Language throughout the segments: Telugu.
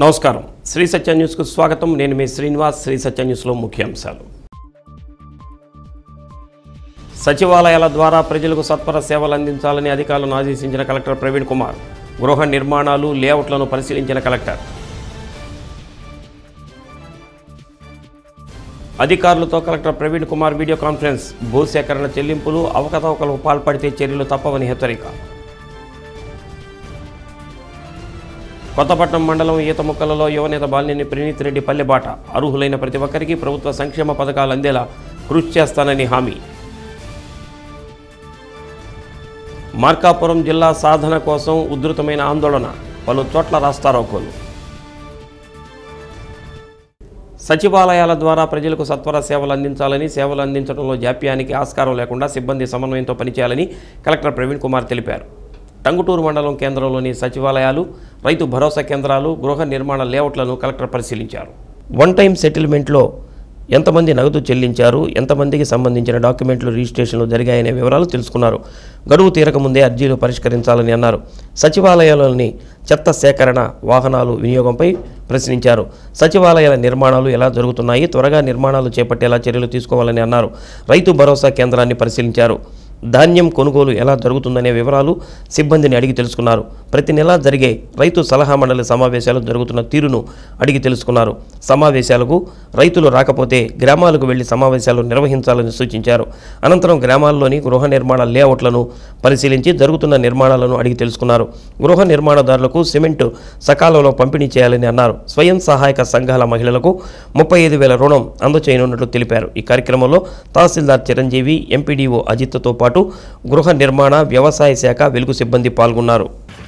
నమస్కారం శ్రీ సత్య న్యూస్కు స్వాగతం నేను మీ శ్రీనివాస్ శ్రీ సత్య న్యూస్లో ముఖ్యాంశాలు సచివాలయాల ద్వారా ప్రజలకు సత్వర సేవలు అందించాలని అధికారులను ఆదేశించిన కలెక్టర్ ప్రవీణ్ కుమార్ గృహ నిర్మాణాలు లేఅవుట్లను పరిశీలించిన కలెక్టర్ అధికారులతో collector Praveen Kumar video conference భూసేకరణ చెల్లింపులు అవకతవకలకు పాల్పడితే చర్యలు తప్పవని హెచ్చరిక కొత్తపట్నం మండలం ఈత ముక్కలలో యువనేత బాలినేని ప్రణీత్ రెడ్డి పల్లెబాట అర్హులైన ప్రతి ఒక్కరికి ప్రభుత్వ సంక్షేమ పథకాలు అందేలా కృషి చేస్తానని హామీ మార్కాపురం జిల్లా సాధన కోసం ఉధృతమైన ఆందోళన పలు చోట్ల రాస్తారోకోలు సచివాలయాల ద్వారా ప్రజలకు సత్వర సేవలు అందించాలని సేవలు అందించడంలో జాప్యానికి ఆస్కారం లేకుండా సిబ్బంది సమన్వయంతో పనిచేయాలని కలెక్టర్ ప్రవీణ్ కుమార్ తెలిపారు టంగుటూరు మండలం కేంద్రంలోని సచివాలయాలు రైతు భరోసా కేంద్రాలు గృహ నిర్మాణ లేఅవుట్లను కలెక్టర్ పరిశీలించారు వన్ టైం సెటిల్మెంట్లో ఎంతమంది నగదు చెల్లించారు ఎంతమందికి సంబంధించిన డాక్యుమెంట్లు రిజిస్ట్రేషన్లు జరిగాయనే వివరాలు తెలుసుకున్నారు గడువు తీరకముందే అర్జీలు పరిష్కరించాలని అన్నారు సచివాలయాల్లోని చెత్త సేకరణ వాహనాలు వినియోగంపై ప్రశ్నించారు సచివాలయాల నిర్మాణాలు ఎలా జరుగుతున్నాయి త్వరగా నిర్మాణాలు చేపట్టేలా చర్యలు తీసుకోవాలని అన్నారు రైతు భరోసా కేంద్రాన్ని పరిశీలించారు ధాన్యం కొనుగోలు ఎలా జరుగుతుందనే వివరాలు సిబ్బందిని అడిగి తెలుసుకున్నారు ప్రతి నెలా జరిగే రైతు సలహా మండలి సమావేశాలు జరుగుతున్న తీరును అడిగి తెలుసుకున్నారు సమావేశాలకు రైతులు రాకపోతే గ్రామాలకు వెళ్లి సమావేశాలు నిర్వహించాలని సూచించారు అనంతరం గ్రామాల్లోని గృహ నిర్మాణ లేఅవుట్లను పరిశీలించి జరుగుతున్న నిర్మాణాలను అడిగి తెలుసుకున్నారు గృహ నిర్మాణదారులకు సిమెంటు సకాలంలో పంపిణీ చేయాలని అన్నారు స్వయం సహాయక సంఘాల మహిళలకు ముప్పై ఐదు వేల రుణం అందచేయనున్నట్లు తెలిపారు ఈ కార్యక్రమంలో తహసీల్దార్ చిరంజీవి ఎంపీడీఓ అజిత్తో పాటు గృహ నిర్మాణ వ్యవసాయ శాఖ వెలుగు సిబ్బంది పాల్గొన్నారు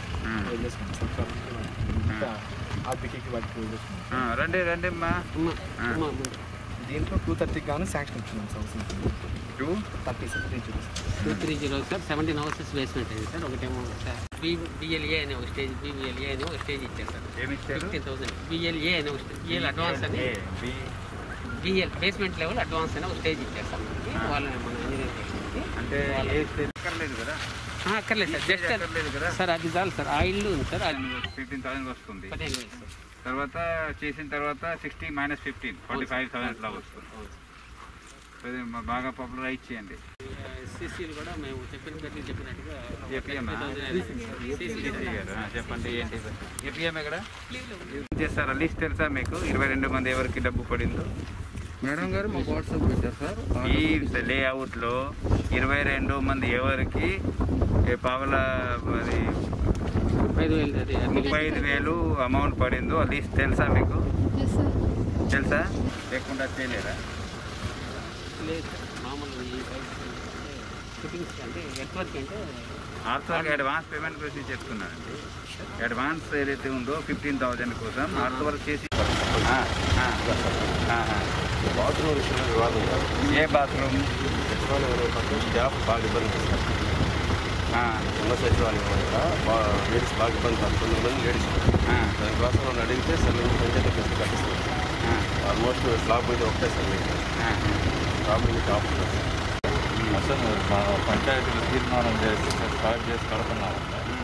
ఆర్బీకేకి వాటికి వదిలేసుకున్నాం. ఆ, రండి రండి అమ్మా దీంట్లో టూ థర్టీకి గాను శాంక్షన్ ఇచ్చినాం సార్ అవసరం టూ థర్టీ సార్ త్రీ చూపిస్తాం two three zero sir seventeen houses basement అయింది సార్ ఒకటేమో సార్ బి బిఎల్ఏ అనే ఒక స్టేజ్ బిఎల్ఏ అనే ఒక స్టేజ్ ఇచ్చారు సార్ ఏమి ఇచ్చారు ఫిఫ్టీన్ థౌసండ్ బిఎల్ఏ అనే ఒక స్టేజ్ బిఎల్ అడ్వాన్స్ అని A, B BL basement level advance అని ఒక స్టేజ్ ఇచ్చారు సార్ మనకి వాళ్ళని మన ఇంజనీర్ అంటే ఏ స్టేజ్ అక్కర్లేదు కదా అక్కర్లేదు సార్ జస్ట్ అక్కర్లేదు కదా సార్ అది చాలు సార్ ఆయిల్ ఉంది సార్ అది ఫిఫ్టీన్ థౌసండ్ వస్తుంది పదిహేను వేలు సార్ తర్వాత చేసిన తర్వాత sixty minus fifteen forty five thousand లా వస్తుంది అవును సార్. సో ఇది మా- బాగా పాపులరైజ్ చేయండి సిసిలు కూడా మేము చెప్పిన గట్టి చెప్పినట్టుగా ఏపీఎం 50,000 CC గారు ఆ, చెప్పండి ఏంటి ఏపీఎం ఎక్కడ ఏం చేస్తారా లిస్ట్ తెలుసా మీకు ఇరవై రెండు మంది ఎవరికి డబ్బు పడిందో మేడం గారు మాకు వాట్సాప్ పెట్టారు సార్ ఈ లేఅవుట్లో ఇరవై రెండు మంది ఎవరికి ఏ పావల అది ముప్పై ఐదు వేలు అది ముప్పై ఐదు వేలు అమౌంట్ పడిందో ఆ లిస్ట్ తెలుసా మీకు తెలుసా లేకుండా చేయలేరా లేదు సార్ మామూలు ఈ ఫిట్టింగ్స్ అంటే నెట్వర్క్ అంటే ఆర్థవర్క్ అడ్వాన్స్ పేమెంట్ గురించి చెప్తున్నానండి అడ్వాన్స్ ఏదైతే ఉందో ఫిఫ్టీన్ థౌజండ్ కోసం ఆర్థవర్క్ చేసి ఆ, ఆ, ఆహా. బాత్రూమ్ విషయంలో వివాదం కాదు ఏ బాత్రూమ్ సచివాలయంలో పట్ల స్టాఫ్ బాగా ఇబ్బంది పడుతున్నారు ఆ, ఉన్న సచివాలయం కూడా బాగా లేడీస్ బాగా ఇబ్బంది పడుతుంది తొమ్మిది మంది లేడీస్ ఆ, దానికోసం నన్ను అడిగితే సెల్ పంచాయతీ కృషి కట్టిస్తుంది ఆ, ఆల్మోస్ట్ స్లాబ్ అయితే ఒకటే సెల్ ఆ. ప్రాబ్లం టాప్ అసలు మా పంచాయతీలో తీర్మానం చేసి స్టార్ట్ చేసి కడుతున్నాం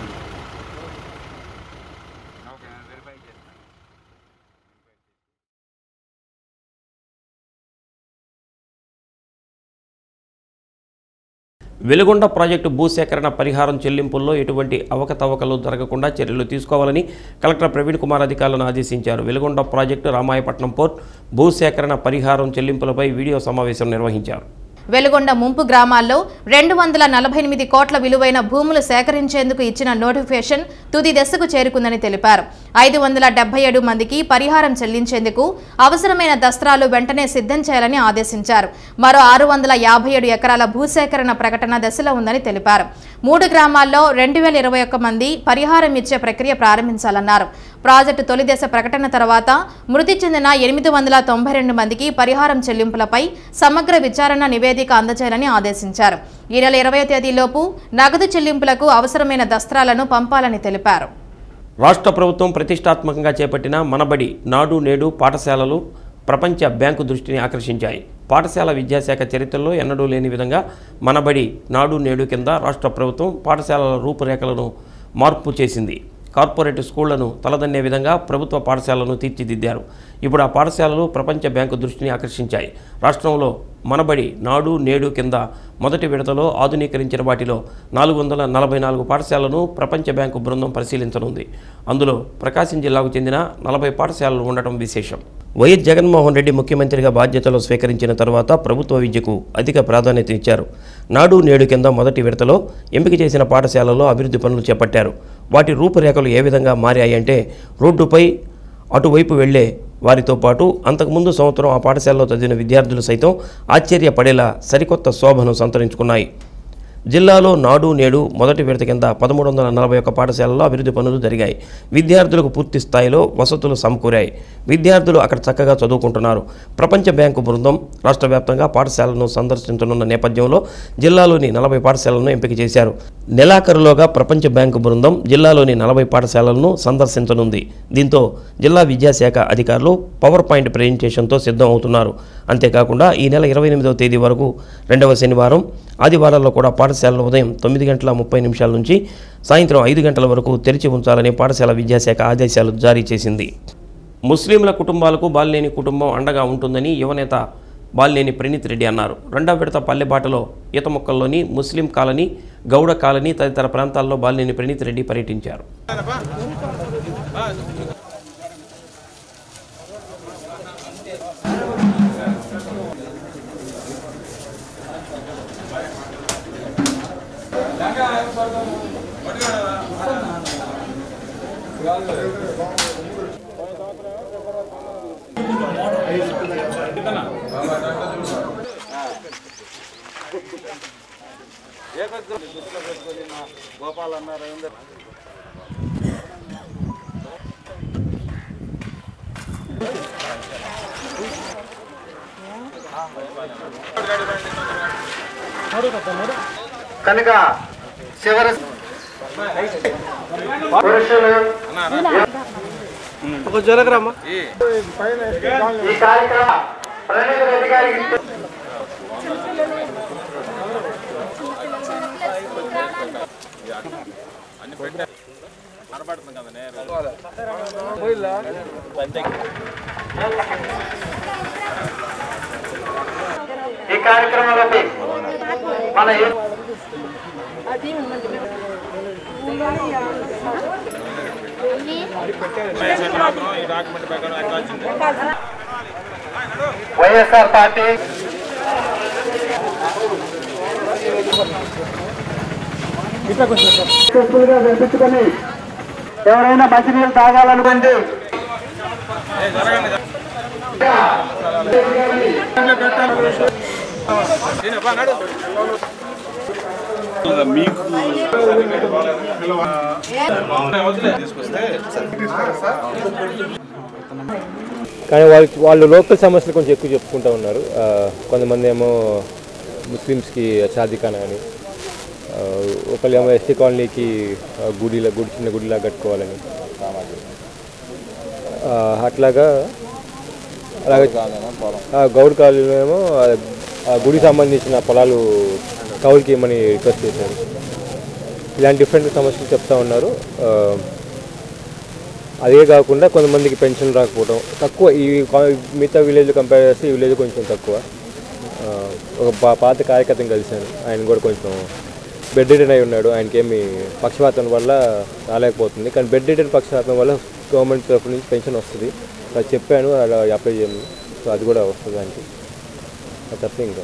ఓకే నేను వెరిఫై చేస్తాను వెలుగొండ ప్రాజెక్టు భూసేకరణ పరిహారం చెల్లింపుల్లో ఎటువంటి అవకతవకలు జరగకుండా చర్యలు తీసుకోవాలని కలెక్టర్ ప్రవీణ్ కుమార్ అధికారులను ఆదేశించారు వెలుగొండ ప్రాజెక్టు రామాయపట్నం పోర్ట్ భూసేకరణ పరిహారం చెల్లింపులపై వీడియో సమావేశం నిర్వహించారు వెలుగొండ ముంపు గ్రామాల్లో రెండు వందల నలభై ఎనిమిది కోట్ల విలువైన భూములు సేకరించేందుకు ఇచ్చిన నోటిఫికేషన్ తుది దశకు చేరుకుందని తెలిపారు ఐదు వందల డెబ్బై ఏడు మందికి పరిహారం చెల్లించేందుకు అవసరమైన దస్త్రాలు వెంటనే సిద్ధం చేయాలని ఆదేశించారు మరో ఆరు వందల యాభై ఏడు ఎకరాల భూసేకరణ ప్రకటన దశలో ఉందని తెలిపారు మూడు గ్రామాల్లో రెండు వేల ఇరవై ఒక్క మంది పరిహారం ఇచ్చే ప్రక్రియ ప్రారంభించాలన్నారు ప్రాజెక్టు తొలి దశ ప్రకటన తర్వాత మృతి చెందిన ఎనిమిది వందల తొంభై రెండు మందికి పరిహారం చెల్లింపులపై సమగ్ర విచారణ నివేదిక అందజేయాలని ఆదేశించారు ఈ నెల ఇరవై తేదీలోపు నగదు చెల్లింపులకు అవసరమైన దస్త్రాలను పంపాలని తెలిపారు రాష్ట్ర ప్రభుత్వం ప్రతిష్టాత్మకంగా చేపట్టిన మనబడి నాడు నేడు పాఠశాలలు ప్రపంచ బ్యాంకు దృష్టిని ఆకర్షించాయి పాఠశాల విద్యాశాఖ చరిత్రలో ఎన్నడూ లేని విధంగా మనబడి నాడు నేడు కింద రాష్ట్ర ప్రభుత్వం పాఠశాలల రూపురేఖలను మార్పు చేసింది కార్పొరేట్ స్కూళ్లను తలదన్నే విధంగా ప్రభుత్వ పాఠశాలను తీర్చిదిద్దారు ఇప్పుడు ఆ పాఠశాలలు ప్రపంచ బ్యాంకు దృష్టిని ఆకర్షించాయి రాష్ట్రంలో మనబడి నాడు నేడు కింద మొదటి విడతలో ఆధునీకరించిన వాటిలో నాలుగు వందల నలభై నాలుగు పాఠశాలను ప్రపంచ బ్యాంకు బృందం పరిశీలించనుంది అందులో ప్రకాశం జిల్లాకు చెందిన నలభై పాఠశాలలు ఉండటం విశేషం వైఎస్ జగన్మోహన్ రెడ్డి ముఖ్యమంత్రిగా బాధ్యతలు స్వీకరించిన తర్వాత ప్రభుత్వ విద్యకు అధిక ప్రాధాన్యత ఇచ్చారు నాడు నేడు కింద మొదటి విడతలో ఎంపిక చేసిన పాఠశాలలో అభివృద్ధి పనులు చేపట్టారు వాటి రూపురేఖలు ఏ విధంగా మారాయంటే రోడ్డుపై అటువైపు వెళ్లే వారితో పాటు అంతకుముందు సంవత్సరం ఆ పాఠశాలలో చదివిన విద్యార్థులు సైతం ఆశ్చర్యపడేలా సరికొత్త శోభను సంతరించుకున్నాయి జిల్లాలో నాడు నేడు మొదటి విడత కింద పదమూడు వందల నలభై ఒక్క పాఠశాలల్లో అభివృద్ధి పనులు జరిగాయి విద్యార్థులకు పూర్తి స్థాయిలో వసతులు సమకూరాయి విద్యార్థులు అక్కడ చక్కగా చదువుకుంటున్నారు ప్రపంచ బ్యాంకు బృందం రాష్ట్ర వ్యాప్తంగా పాఠశాలను సందర్శించనున్న నేపథ్యంలో జిల్లాలోని నలభై పాఠశాలలను ఎంపిక చేశారు నెలాఖరులోగా ప్రపంచ బ్యాంకు బృందం జిల్లాలోని నలభై పాఠశాలలను సందర్శించనుంది దీంతో జిల్లా విద్యాశాఖ అధికారులు పవర్ పాయింట్ ప్రజెంటేషన్తో సిద్ధం అవుతున్నారు అంతేకాకుండా ఈ నెల ఇరవై ఎనిమిదవ తేదీ వరకు రెండవ శనివారం ఆదివారాల్లో కూడా పాఠశాలలు ఉదయం తొమ్మిది గంటల ముప్పై నిమిషాల నుంచి సాయంత్రం ఐదు గంటల వరకు తెరిచి ఉంచాలని పాఠశాల విద్యాశాఖ ఆదేశాలు జారీ చేసింది ముస్లింల కుటుంబాలకు బాలినేని కుటుంబం అండగా ఉంటుందని యువనేత బాలినేని ప్రణీత్ రెడ్డి అన్నారు రెండవ విడత పల్లెబాటలో ఈత మొక్కల్లోని ముస్లిం కాలనీ గౌడ కాలనీ తదితర ప్రాంతాల్లో బాలినేని ప్రణీత్ రెడ్డి పర్యటించారు కనుక చివరి పురుషులు ఈ కార్యక్రమ ప్రణీత్ రెడ్డి గారికి ఈ కార్యక్రమంలో మన యూ- వైఎస్ఆర్ పార్టీ సక్సెస్ఫుల్ గా వినిపించుకొని ఎవరైనా మంచినీళ్ళు తాగాలనుకోండి కానీ వాళ్ళకి వాళ్ళు లోకల్ సమస్యలు కొంచెం ఎక్కువ చెప్పుకుంటూ ఉన్నారు ఆ, కొంతమంది ఏమో ముస్లిమ్స్కి షాదీఖానా అని ఆ, ఒకళ్ళు ఏమో ఎస్టీ కాలనీకి ఆ, గుడిలా గుడి చిన్న గుడిలా కట్టుకోవాలని ఆ, అట్లాగా అలాగే ఆ, గౌడ్ కాలనీలో ఏమో ఆ, ఆ గుడికి సంబంధించిన పొలాలు కౌలుకి ఇవ్వమని రిక్వెస్ట్ చేశారు ఇలాంటి డిఫరెంట్ సమస్యలు చెప్తా ఉన్నారు ఆ, అదే కాకుండా కొంతమందికి పెన్షన్ రాకపోవడం తక్కువ ఈ కా- మిగతా విలేజ్ కంపేర్ చేస్తే ఈ విలేజ్ కొంచెం తక్కువ ఆ, ఒక పా- పాత కార్యకర్తను కలిశాను ఆయన కూడా కొంచెం బెడ్ రిటర్న్ అయి ఉన్నాడు ఆయనకేమి పక్షపాతం వల్ల రాలేకపోతుంది కానీ బెడ్ రిటర్న్ పక్షపాతం వల్ల గవర్నమెంట్ తరఫు నుంచి పెన్షన్ వస్తుంది అది చెప్పాను అలా అప్లై చేయను సో అది కూడా వస్తుంది దానికి అది తప్ప ఇంకా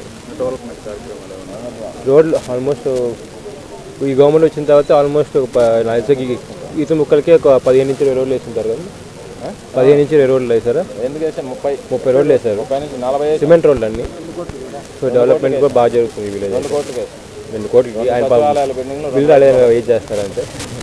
రోడ్లు ఆల్మోస్ట్ ఈ గవర్నమెంట్ వచ్చిన తర్వాత ఆల్మోస్ట్ ఒక ప- నాకు తెలిసి ఈ ఈత ముక్కలకి ఒక పదిహేను నుంచి ఇరవై రోడ్లు వేసింటారు కదా పదిహేను నుంచి ఇరవై రోడ్లు వేసారా ఎందుకు వేసాను ముప్పై ముప్పై రోడ్లు వేసారు ముప్పై నుంచి నలభై సిమెంట్ రోడ్లు అన్ని సో డెవలప్మెంట్ కూడా బాగా జరుగుతుంది ఈ విలేజ్ రెండు కోట్లకి వేసాను రెండు కోట్లకి ఆయన సచివాలయాల బిల్డింగ్లు బిల్లు అదే వెయిట్ చేస్తారంటే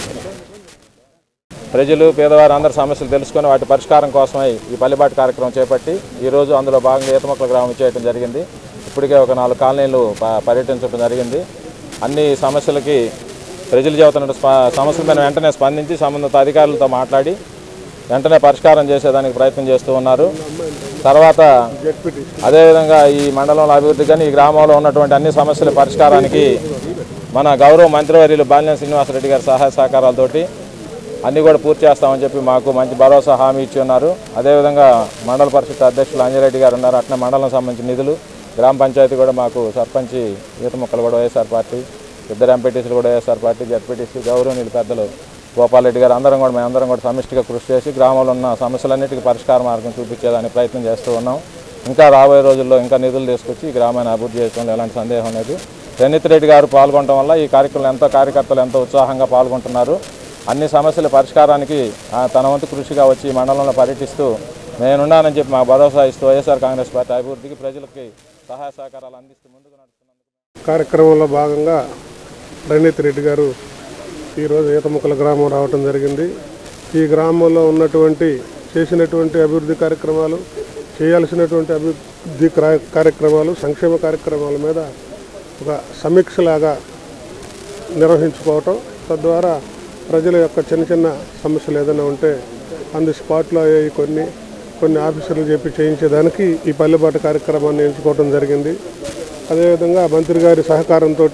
ప్రజలు పేదవారు అందరి సమస్యలు తెలుసుకొని వాటి పరిష్కారం కోసమై ఈ పల్లెబాటు కార్యక్రమం చేపట్టి ఈరోజు అందులో భాగంగా ఈతమొక్కల గ్రామం చేయడం జరిగింది ఇప్పటికే ఒక నాలుగు కాలనీలు ప- పర్యటించడం జరిగింది అన్ని సమస్యలకి ప్రజలు చెబుతున్న స్ప- సమస్యల మీద వెంటనే స్పందించి సంబంధిత అధికారులతో మాట్లాడి వెంటనే పరిష్కారం చేసేదానికి ప్రయత్నం చేస్తూ ఉన్నారు తర్వాత అదేవిధంగా ఈ మండలంలో అభివృద్ధి కానీ ఈ గ్రామంలో ఉన్నటువంటి అన్ని సమస్యల పరిష్కారానికి మన గౌరవ మంత్రివర్యులు బాలినేని శ్రీనివాసరెడ్డి గారి సహాయ సహకారాలతోటి అన్నీ కూడా పూర్తి చేస్తామని చెప్పి మాకు మంచి భరోసా హామీ ఇచ్చి ఉన్నారు అదేవిధంగా మండల పరిషత్ అధ్యక్షులు అంజరెడ్డి గారు ఉన్నారు అట్లా మండలం సంబంధించిన నిధులు గ్రామ పంచాయతీ కూడా మాకు సర్పంచ్ ఈత మొక్కలు కూడా వైఎస్ఆర్ పార్టీ ఇద్దరు ఎంపీటీసీలు కూడా వైఎస్ఆర్ పార్టీ జడ్పీటీసీ గౌరవనీయులు పెద్దలు గోపాలరెడ్డి గారు అందరం కూడా మేమందరం కూడా సమిష్టిగా కృషి చేసి గ్రామంలో ఉన్న సమస్యలన్నిటికీ పరిష్కార మార్గం చూపించేదానికి ప్రయత్నం చేస్తూ ఉన్నాం ఇంకా రాబోయే రోజుల్లో ఇంకా నిధులు తీసుకొచ్చి ఈ గ్రామాన్ని అభివృద్ధి చేయడంలో ఎలాంటి సందేహం లేదు రెన్నిత్ రెడ్డి గారు పాల్గొనడం వల్ల ఈ కార్యక్రమంలో ఎంతో కార్యకర్తలు ఎంతో ఉత్సాహంగా పాల్గొంటున్నారు అన్ని సమస్యల పరిష్కారానికి ఆ, తన వంతు కృషిగా వచ్చి ఈ మండలంలో పర్యటిస్తూ నేనున్నానని చెప్పి మాకు భరోసా ఇస్తూ వైఎస్ఆర్ కాంగ్రెస్ పార్టీ అభివృద్ధికి ప్రజలకి సహాయ సహకారాలు అందిస్తూ ముందుకు నడుస్తున్నారు కార్యక్రమంలో భాగంగా రణీత్ రెడ్డి గారు ఈరోజు ఈతముక్కల గ్రామం రావటం జరిగింది ఈ గ్రామంలో ఉన్నటువంటి చేసినటువంటి అభివృద్ధి కార్యక్రమాలు చేయాల్సినటువంటి అభివృద్ధి క్రా- కార్యక్రమాలు సంక్షేమ కార్యక్రమాల మీద ఒక సమీక్షలాగా నిర్వహించుకోవటం తద్వారా ప్రజల యొక్క చిన్న చిన్న సమస్యలు ఏదైనా ఉంటే ఆన్ ది స్పాట్లో అయ్యాయి కొన్ని కొన్ని ఆఫీసర్లు చెప్పి చేయించేదానికి ఈ పల్లెబాట కార్యక్రమాన్ని ఎంచుకోవడం జరిగింది అదేవిధంగా మంత్రి గారి సహకారంతో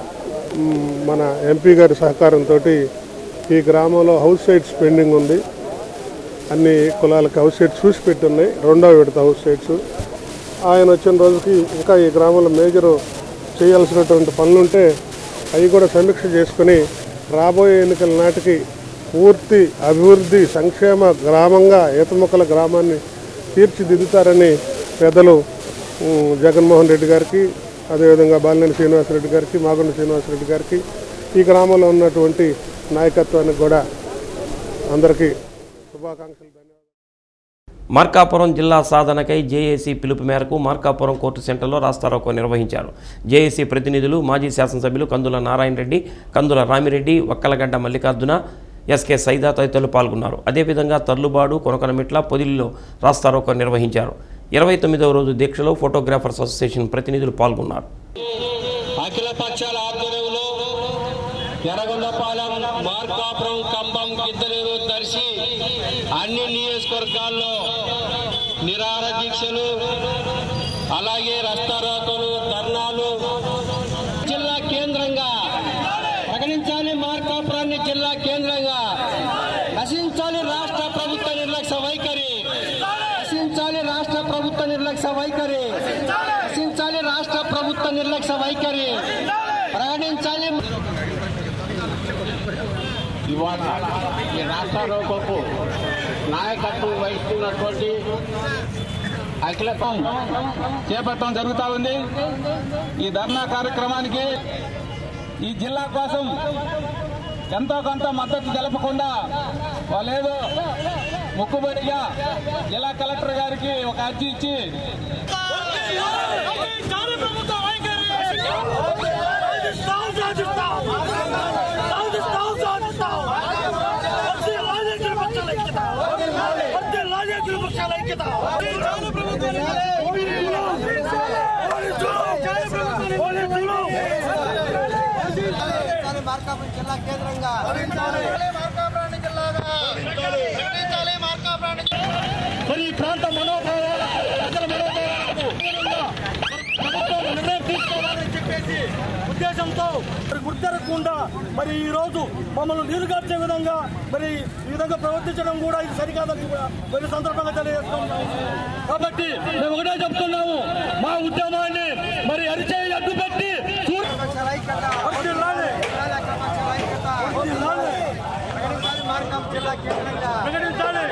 మన ఎంపీ గారి సహకారంతో ఈ గ్రామంలో హౌస్ సైట్స్ పెండింగ్ ఉంది అన్ని కులాలకి హౌస్ సైట్స్ చూసి పెట్టి ఉన్నాయి రెండో విడత హౌస్ సైట్స్ ఆయన వచ్చిన రోజుకి ఇంకా ఈ గ్రామంలో మేజర్ చేయాల్సినటువంటి పనులుంటే అవి కూడా సమీక్ష చేసుకుని రాబోయే ఎన్నికల నాటికి పూర్తి అభివృద్ధి సంక్షేమ గ్రామంగా ఈతముక్కల గ్రామాన్ని తీర్చిదిద్దుతారని పెద్దలు ఉమ్, జగన్మోహన్ రెడ్డి గారికి అదేవిధంగా బాలినేని శ్రీనివాసరెడ్డి గారికి మాగుండ శ్రీనివాసరెడ్డి గారికి ఈ గ్రామంలో ఉన్నటువంటి నాయకత్వానికి కూడా అందరికీ శుభాకాంక్షలు మార్కాపురం జిల్లా సాధనకై జేఏసీ పిలుపు మేరకు మార్కాపురం కోర్టు సెంటర్లో రాస్తారోకో నిర్వహించారు జేఏసీ ప్రతినిధులు మాజీ శాసనసభ్యులు కందుల నారాయణ రెడ్డి కందుల రామిరెడ్డి వక్కలగడ్డ మల్లికార్జున ఎస్కే సైదా తదితరులు పాల్గొన్నారు అదేవిధంగా తర్లుబాడు కొనకనమిట్ల పొదిలిలో రాస్తారోకో నిర్వహించారు ఇరవై తొమ్మిదవ రోజు దీక్షలో ఫోటోగ్రాఫర్స్ అసోసియేషన్ ప్రతినిధులు పాల్గొన్నారు అఖిల పక్షాల ఆధ్వర్యంలో ఎర్రగొండపాలెం మార్కాపురం కంబం గిద్దలేరు దర్శి అన్ని నియోజకవర్గాల్లో నిరాహార దీక్షలు అలాగే రస్తారోకలు ధర్నాలు జిల్లా కేంద్రంగా ప్రకటించాలి మార్కాపురాన్ని జిల్లా కేంద్రంగా నశించాలి రాష్ట్ర ప్రభుత్వ నిర్లక్ష్య వైఖరి నశించాలి రాష్ట్ర ప్రభుత్వ నిర్లక్ష్య వైఖరి నశించాలి రాష్ట్ర ప్రభుత్వ నిర్లక్ష్య వైఖరి ప్రకటించాలి ఇవాళ ఈ రాష్ట్ర రోకోకు నాయకత్వం వహిస్తున్నటువంటి అఖిలత్వం చేపట్టడం జరుగుతూ ఉంది ఈ ధర్నా కార్యక్రమానికి ఈ జిల్లా కోసం ఎంతో కొంత మద్దతు తెలపకుండా వాళ్ళేదో ముక్కుబడిగా జిల్లా కలెక్టర్ గారికి ఒక అర్జీ ఇచ్చి మార్కాపురం జిల్లా కేంద్రంగా మార్కాపురాన్ని జిల్లాగా ప్రకటించాలి మార్కాపురాన్ని మరి ఈ ప్రాంత మనోభావాలు ప్రజల మనోభావాలకు ప్రభుత్వం నిర్ణయం తీసుకోవాలని చెప్పేసి ఉద్దేశంతో మరి గుర్తెరగకుండా మరి ఈ రోజు మమ్మల్ని నీరుగార్చే విధంగా మరి ఈ విధంగా ప్రవర్తించడం కూడా ఇది సరికాదని కూడా మరి సందర్భంగా తెలియజేస్తున్నాం కాబట్టి మేము ఒకటే చెప్తున్నాము మా ఉద్యమాన్ని మరి అరిచేయి అడ్డు పెట్టి చూడ- వర్ధిల్లాలి. వర్ధిల్లాలి. ప్రకటించాలి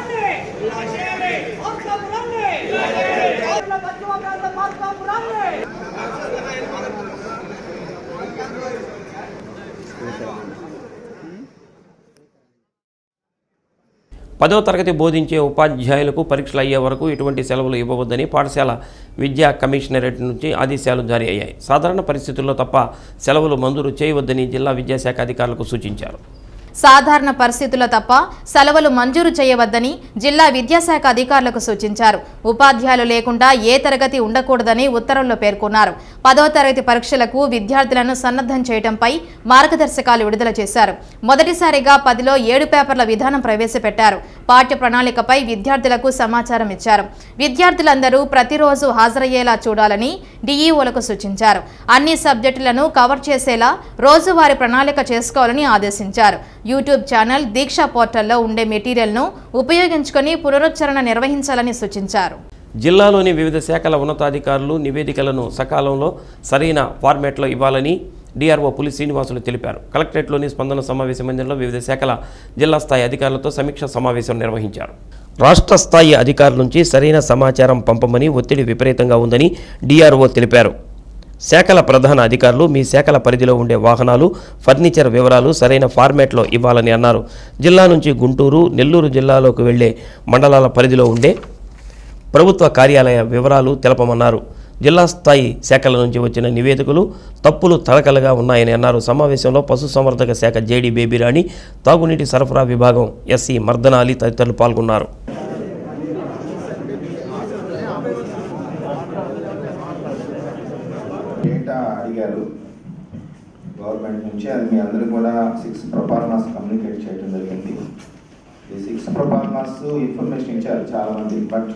పదో తరగతి బోధించే ఉపాధ్యాయులకు పరీక్షలు అయ్యే వరకు ఎటువంటి సెలవులు ఇవ్వవద్దని పాఠశాల విద్యా కమిషనరేట్ నుంచి ఆదేశాలు జారీ అయ్యాయి సాధారణ పరిస్థితుల్లో తప్ప సెలవులు మంజూరు చేయవద్దని జిల్లా విద్యాశాఖ అధికారులకు సూచించారు సాధారణ పరిస్థితుల్లో తప్ప సెలవులు మంజూరు చేయవద్దని జిల్లా విద్యాశాఖ అధికారులకు సూచించారు ఉపాధ్యాయులు లేకుండా ఏ తరగతి ఉండకూడదని ఉత్తర్వుల్లో పేర్కొన్నారు పదో తరగతి పరీక్షలకు విద్యార్థులను సన్నద్ధం చేయడంపై మార్గదర్శకాలు విడుదల చేశారు మొదటిసారిగా పదిలో ఏడు పేపర్ల విధానం ప్రవేశపెట్టారు పాఠ్య ప్రణాళికపై విద్యార్థులకు సమాచారం ఇచ్చారు విద్యార్థులందరూ ప్రతిరోజు హాజరయ్యేలా చూడాలని డీఈఓలకు సూచించారు అన్ని సబ్జెక్టులను కవర్ చేసేలా రోజువారీ ప్రణాళిక చేసుకోవాలని ఆదేశించారు యూట్యూబ్ ఛానల్ దీక్షా పోర్టల్లో ఉండే మెటీరియల్ను ఉపయోగించుకొని పునరుచ్చరణ నిర్వహించాలని సూచించారు జిల్లాలోని వివిధ శాఖల ఉన్నతాధికారులు నివేదికలను సకాలంలో సరైన ఫార్మాట్లో ఇవ్వాలని డిఆర్ఓ పులి శ్రీనివాసులు తెలిపారు కలెక్టరేట్లోని స్పందన సమావేశ మందిరంలో వివిధ శాఖల జిల్లా స్థాయి అధికారులతో సమీక్ష సమావేశం నిర్వహించారు రాష్ట్ర స్థాయి అధికారుల నుంచి సరైన సమాచారం పంపమని ఒత్తిడి విపరీతంగా ఉందని డిఆర్ఓ తెలిపారు శాఖల ప్రధాన అధికారులు మీ శాఖల పరిధిలో ఉండే వాహనాలు ఫర్నిచర్ వివరాలు సరైన ఫార్మాట్లో ఇవ్వాలని అన్నారు జిల్లా నుంచి గుంటూరు నెల్లూరు జిల్లాలోకి వెళ్లే మండలాల పరిధిలో ఉండే ప్రభుత్వ కార్యాలయ వివరాలు తెలపమన్నారు జిల్లా స్థాయి శాఖల నుంచి వచ్చిన నివేదికలు తప్పులు తడకలుగా ఉన్నాయని అన్నారు సమావేశంలో పశుసంవర్ధక శాఖ జేడీ బేబీరాణి తాగునీటి సరఫరా విభాగం ఎస్సీ మర్దనాలి తదితరులు పాల్గొన్నారు డేటా అడిగారు గవర్నమెంట్ నుంచి అది మీ అందరూ కూడా సిక్స్ ప్రొపార్మాస్ కమ్యూనికేట్ చేయడం జరిగింది ఈ సిక్స్ ప్రొపార్మాస్ ఇన్ఫర్మేషన్ ఇచ్చారు చాలా మంది బట్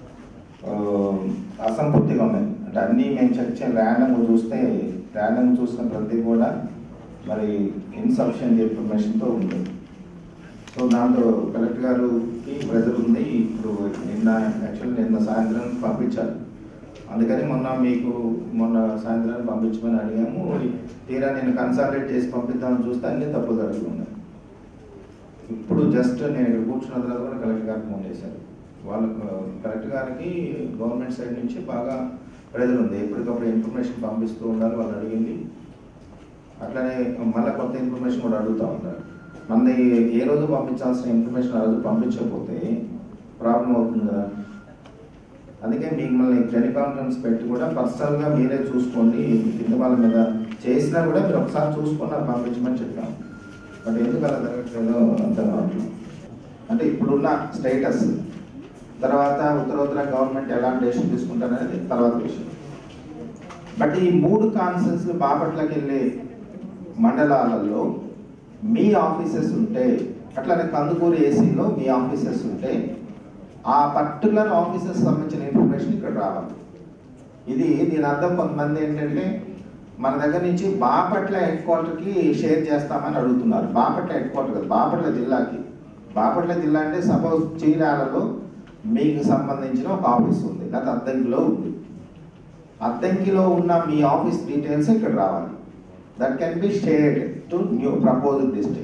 అసంపూర్తిగా ఉన్నాయి అంటే అన్నీ మేము చెక్ చేయ ర్యాండమ్గా చూస్తే ర్యాండమ్ చూసిన ప్రతి కూడా మరి ఇన్సఫిషియంట్ ఇన్ఫర్మేషన్తో ఉంది సో దాంతో కలెక్టర్ గారికి ప్రెజర్ ఉంది ఇప్పుడు నిన్న యాక్చువల్లీ నిన్న సాయంత్రం పంపించారు అందుకని మొన్న మీకు మొన్న సాయంత్రం పంపించమని అడిగాము తీరా నేను కన్సాలిడేట్ చేసి పంపిద్దామని చూస్తే అన్ని తప్పులు జరుగుతున్నాయి ఇప్పుడు జస్ట్ నేను ఇక్కడ కూర్చున్న తర్వాత కూడా కలెక్టర్ గారికి ఫోన్ చేశారు వాళ్ళకు కలెక్టర్ గారికి గవర్నమెంట్ సైడ్ నుంచి బాగా ప్రెజర్ ఉంది ఎప్పటికప్పుడు ఇన్ఫర్మేషన్ పంపిస్తూ ఉండాలి వాళ్ళు అడిగింది అట్లనే మళ్ళీ కొత్త ఇన్ఫర్మేషన్ కూడా అడుగుతూ ఉంటారు మనది ఏ రోజు పంపించాల్సిన ఇన్ఫర్మేషన్ ఆ రోజు పంపించకపోతే ప్రాబ్లం అవుతుంది కదా అందుకే మిమ్మల్ని టెలికాన్ఫరెన్స్ పెట్టి కూడా పర్సనల్గా మీరే చూసుకోండి కింద వాళ్ళ మీద చేసినా కూడా మీరు ఒకసారి చూసుకొని నాకు పంపించమని చెప్పాం బట్ ఎందుకు అలా జరగట్లేదో అర్థం కావట్లేదు అంటే ఇప్పుడున్న స్టేటస్ తర్వాత ఉత్తరోత్తర గవర్నమెంట్ ఎలాంటి డెసిషన్ తీసుకుంటారనేది తర్వాత విషయం బట్ ఈ మూడు కాన్సెన్స్ బాపట్లకి వెళ్ళే మండలాలలో మీ ఆఫీసెస్ ఉంటే అట్లనే కందుకూరు ఏసీలో మీ ఆఫీసెస్ ఉంటే ఆ పర్టికులర్ ఆఫీసెస్ సంబంధించిన ఇన్ఫర్మేషన్ ఇక్కడ రావాలి ఇది దీని అర్థం కొంతమంది ఏంటంటే మన దగ్గర నుంచి బాపట్ల హెడ్ క్వార్టర్కి షేర్ చేస్తామని అడుగుతున్నారు బాపట్ల హెడ్ క్వార్టర్ కదా బాపట్ల జిల్లాకి బాపట్ల జిల్లా అంటే సపోజ్ చీరాలలో మీకు సంబంధించిన ఒక ఆఫీస్ ఉంది లేదా అద్దంకిలో ఉంది అద్దంకిలో ఉన్న మీ ఆఫీస్ డీటెయిల్స్ ఇక్కడ రావాలి that can be shared to new proposed district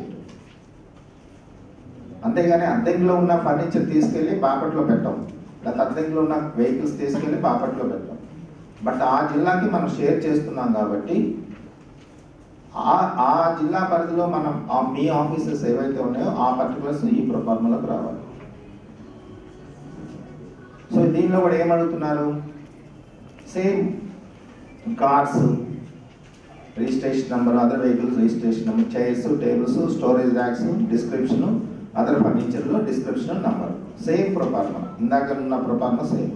అంతేగాని అద్దెంకిలో ఉన్న ఫర్నిచర్ తీసుకెళ్ళి బాపట్లో పెట్టాం లేదా అద్దెంకిలో ఉన్న వెహికల్స్ తీసుకెళ్ళి బాపట్లో పెట్టాం బట్ ఆ జిల్లాకి మనం షేర్ చేస్తున్నాం కాబట్టి ఆ ఆ జిల్లా పరిధిలో మనం ఆ మీ ఆఫీసెస్ ఏవైతే ఉన్నాయో ఆ పర్టికులర్స్ ఈ ప్రొఫార్మలోకి రావాలి సో దీనిలో కూడా ఏమడుగుతున్నారు same cars registration number other vehicles registration number chairs tables storage racks description other ఫర్నిచర్లో డిస్క్రిప్షన్ నంబర్ సేమ్ ప్రొఫార్మ ఇందాక ఉన్న ప్రొఫార్మ సేమ్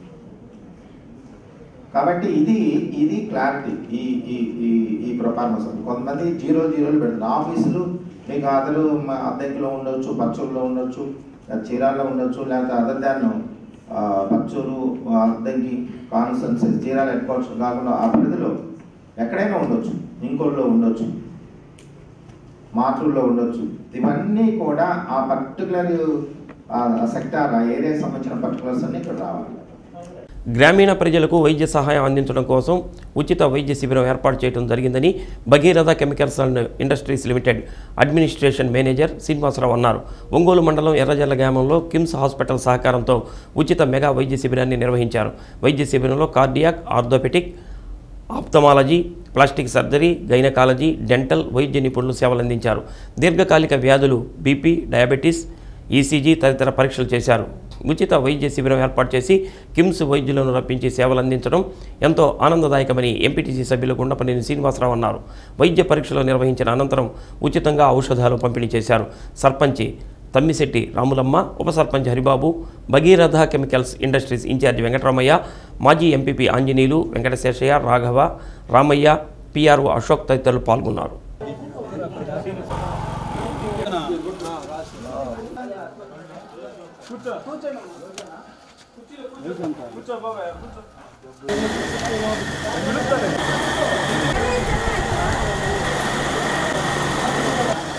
కాబట్టి ఇది ఇది క్లారిటీ ఈ ఈ ఈ ఈ ప్రొఫార్మస్ కొంతమంది జీరో జీరోలు పెడుతున్నారు ఆఫీసులు మీకు అదరు అద్దెంకిలో ఉండొచ్చు పచ్చూరులో ఉండొచ్చు చీరాల్లో ఉండొచ్చు లేకపోతే other than Parchur Addanki constituencies Chirala headquarters కాకుండా ఆ పరిధిలో ఎక్కడైనా ఉండొచ్చు ఇంకోళ్ళలో ఉండొచ్చు మాటూరులో ఉండొచ్చు ఇవన్నీ కూడా ఆ పర్టికులర్ సెక్టార్ ఆ ఏరియాకి సంబంధించిన పర్టికులర్స్ అన్ని ఇక్కడ రావాలి గ్రామీణ ప్రజలకు వైద్య సహాయం అందించడం కోసం ఉచిత వైద్య శిబిరం ఏర్పాటు చేయడం జరిగిందని Bhagiratha chemicals and industries limited administration manager Srinivasarao అన్నారు ఒంగోలు మండలం ఎర్రజల్ల గ్రామంలో కిమ్స్ హాస్పిటల్ సహకారంతో ఉచిత మెగా వైద్య శిబిరాన్ని నిర్వహించారు వైద్య శిబిరంలో cardiac orthopedic ophthalmology plastic surgery gynaecology dental వైద్య నిపుణులు సేవలు అందించారు దీర్ఘకాలిక వ్యాధులు బీపీ డయాబెటీస్ ఈసీజీ తదితర పరీక్షలు చేశారు ఉచిత వైద్య శిబిరం ఏర్పాటు చేసి కిమ్స్ వైద్యులను రప్పించి సేవలు అందించడం ఎంతో ఆనందదాయకమని ఎంపీటీసీ సభ్యులు గుండపనేని శ్రీనివాసరావు అన్నారు వైద్య పరీక్షలు నిర్వహించిన అనంతరం ఉచితంగా ఔషధాలు పంపిణీ చేశారు సర్పంచి తమ్మిశెట్టి రాములమ్మ ఉప sarpanch Haribabu Bhagiratha chemicals industries incharge Venkataramaiah మాజీ ఎంపీపీ ఆంజనేయులు వెంకటశేషయ్య రాఘవ రామయ్య పిఆర్ఓ అశోక్ తదితరులు పాల్గొన్నారు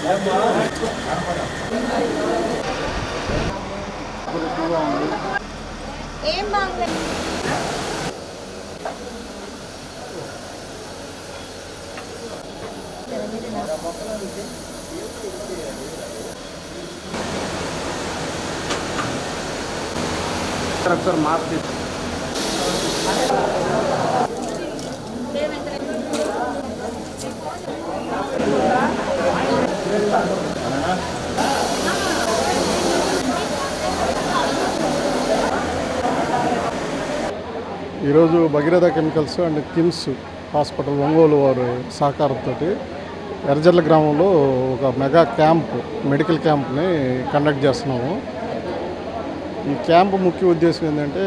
ఏం బాగుంది ఒకసారి మార్క్ తీసు ఈరోజు Bhagiratha chemicals and KIMS hospital Ongole వారి సహకారంతో ఎర్జర్ల గ్రామంలో ఒక మెగా క్యాంప్ మెడికల్ క్యాంప్ని కండక్ట్ చేస్తున్నాము ఈ క్యాంప్ ముఖ్య ఉద్దేశం ఏంటంటే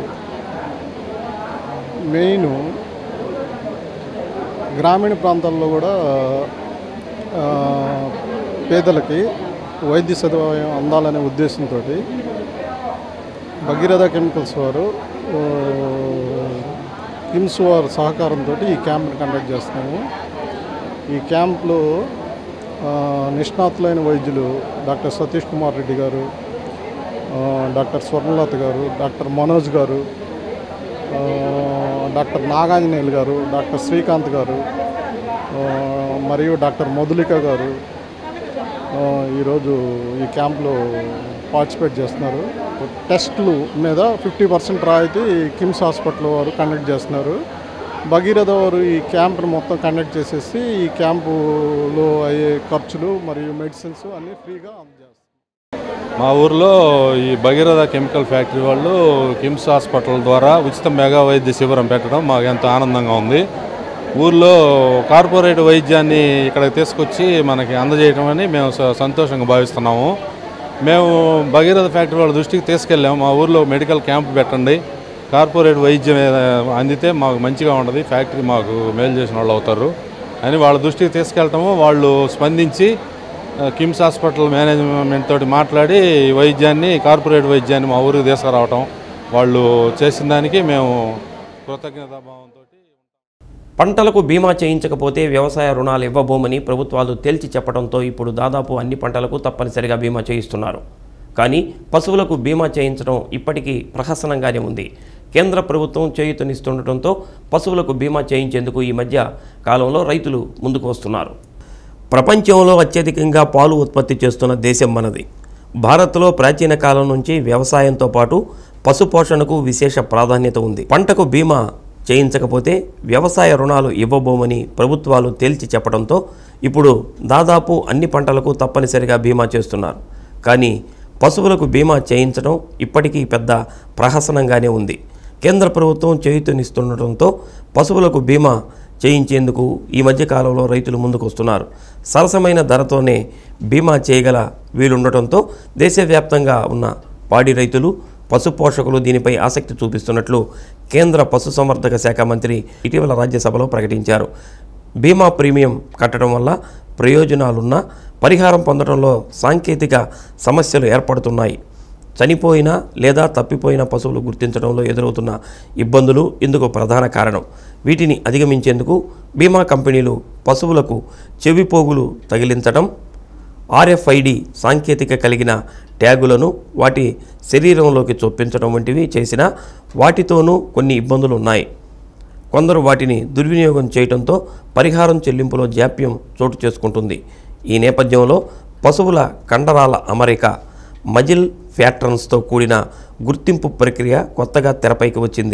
మెయిన్ గ్రామీణ ప్రాంతాల్లో కూడా ఆ, పేదలకి వైద్య సదుపాయం అందాలనే ఉద్దేశంతో భగీరథ కెమికల్స్ వారు ఆ, కిమ్స్ వారి సహకారంతో ఈ క్యాంప్ని కండక్ట్ చేస్తున్నాము ఈ క్యాంప్లో ఆ, నిష్ణాతులైన వైద్యులు డాక్టర్ సతీష్ కుమార్ రెడ్డి గారు ఆ, డాక్టర్ స్వర్ణలత గారు డాక్టర్ మనోజ్ గారు ఆ, డాక్టర్ నాగాంజనేయులు గారు డాక్టర్ శ్రీకాంత్ గారు ఆ, మరియు డాక్టర్ మధులిక గారు ఆ, ఈరోజు ఈ క్యాంప్లో పార్టిసిపేట్ చేస్తున్నారు టెస్టులు మీద ఫిఫ్టీ పర్సెంట్ రాయితీ కిమ్స్ హాస్పిటల్ వారు కండక్ట్ చేస్తున్నారు భగీరథ వారు ఈ క్యాంప్ను మొత్తం కండక్ట్ చేసేసి ఈ క్యాంపులో అయ్యే ఖర్చులు మరియు మెడిసిన్స్ అన్నీ ఫ్రీగా అందజేస్తారు మా ఊర్లో ఈ భగీరథ కెమికల్ ఫ్యాక్టరీ వాళ్ళు కిమ్స్ హాస్పిటల్ ద్వారా ఉచిత మెగా వైద్య శిబిరం పెట్టడం మాకు ఎంతో ఆనందంగా ఉంది ఊర్లో కార్పొరేట్ వైద్యాన్ని ఇక్కడికి తీసుకొచ్చి మనకి అందజేయడం అని మేము స- సంతోషంగా భావిస్తున్నాము మేము భగీరథ ఫ్యాక్టరీ వాళ్ళ దృష్టికి తీసుకెళ్ళాము మా ఊర్లో మెడికల్ క్యాంప్ పెట్టండి కార్పొరేట్ వైద్యం ఏ- అందితే మాకు మంచిగా ఉంటుంది ఫ్యాక్టరీ మాకు మేలు చేసిన వాళ్ళు అవుతారు అని వాళ్ళ దృష్టికి తీసుకెళ్ళటము వాళ్ళు స్పందించి ఆ, కిమ్స్ హాస్పిటల్ మేనేజ్మెంట్ తోటి మాట్లాడి ఈ వైద్యాన్ని కార్పొరేట్ వైద్యాన్ని మా ఊరికి తీసుకురావటం వాళ్ళు చేసిన దానికి మేము కృతజ్ఞతాభావంతో పంటలకు బీమా చేయించకపోతే వ్యవసాయ రుణాలు ఇవ్వబోమని ప్రభుత్వాలు తేల్చి చెప్పడంతో ఇప్పుడు దాదాపు అన్ని పంటలకు తప్పనిసరిగా బీమా చేయిస్తున్నారు కానీ పశువులకు బీమా చేయించడం ఇప్పటికీ ప్రహసనంగానే ఉంది కేంద్ర ప్రభుత్వం చేయూతనిస్తుండటంతో పశువులకు బీమా చేయించేందుకు ఈ మధ్య కాలంలో రైతులు ముందుకు వస్తున్నారు ప్రపంచంలో అత్యధికంగా పాలు ఉత్పత్తి చేస్తున్న దేశం మనది భారత్లో ప్రాచీన కాలం నుంచి వ్యవసాయంతో పాటు పశుపోషణకు విశేష ప్రాధాన్యత ఉంది పంటకు బీమా చేయించకపోతే వ్యవసాయ రుణాలు ఇవ్వబోమని ప్రభుత్వాలు తేల్చి చెప్పడంతో ఇప్పుడు దాదాపు అన్ని పంటలకు తప్పనిసరిగా బీమా చేస్తున్నారు కానీ పశువులకు బీమా చేయించడం ఇప్పటికీ పెద్ద ప్రహసనంగానే ఉంది కేంద్ర ప్రభుత్వం చేయుతనిస్తుండటంతో పశువులకు బీమా చేయించేందుకు ఈ మధ్య కాలంలో రైతులు ముందుకు వస్తున్నారు సరసమైన ధరతోనే బీమా చేయగల వీలుండటంతో దేశవ్యాప్తంగా ఉన్న పాడి రైతులు పశు పోషకులు దీనిపై ఆసక్తి చూపిస్తున్నట్లు కేంద్ర పశుసంవర్ధక శాఖ మంత్రి ఇటీవల రాజ్యసభలో ప్రకటించారు బీమా ప్రీమియం కట్టడం వల్ల ప్రయోజనాలున్నా పరిహారం పొందడంలో సాంకేతిక సమస్యలు ఏర్పడుతున్నాయి చనిపోయిన లేదా తప్పిపోయిన పశువులు గుర్తించడంలో ఎదురవుతున్న ఇబ్బందులు ఇందుకు ప్రధాన కారణం వీటిని అధిగమించేందుకు బీమా కంపెనీలు పశువులకు చెవిపోగులు తగిలించడం ఆర్ఎఫ్ఐడి సాంకేతిక కలిగిన ట్యాగులను వాటి శరీరంలోకి చొప్పించడం వంటివి చేసినా వాటితోనూ కొన్ని ఇబ్బందులు ఉన్నాయి కొందరు వాటిని దుర్వినియోగం చేయడంతో పరిహారం చెల్లింపులో జాప్యం చోటు చేసుకుంటుంది ఈ నేపథ్యంలో పశువుల కండరాల అమరిక మజిల్ ఫ్యాట్రన్స్తో కూడిన గుర్తింపు ప్రక్రియ కొత్తగా తెరపైకి వచ్చింది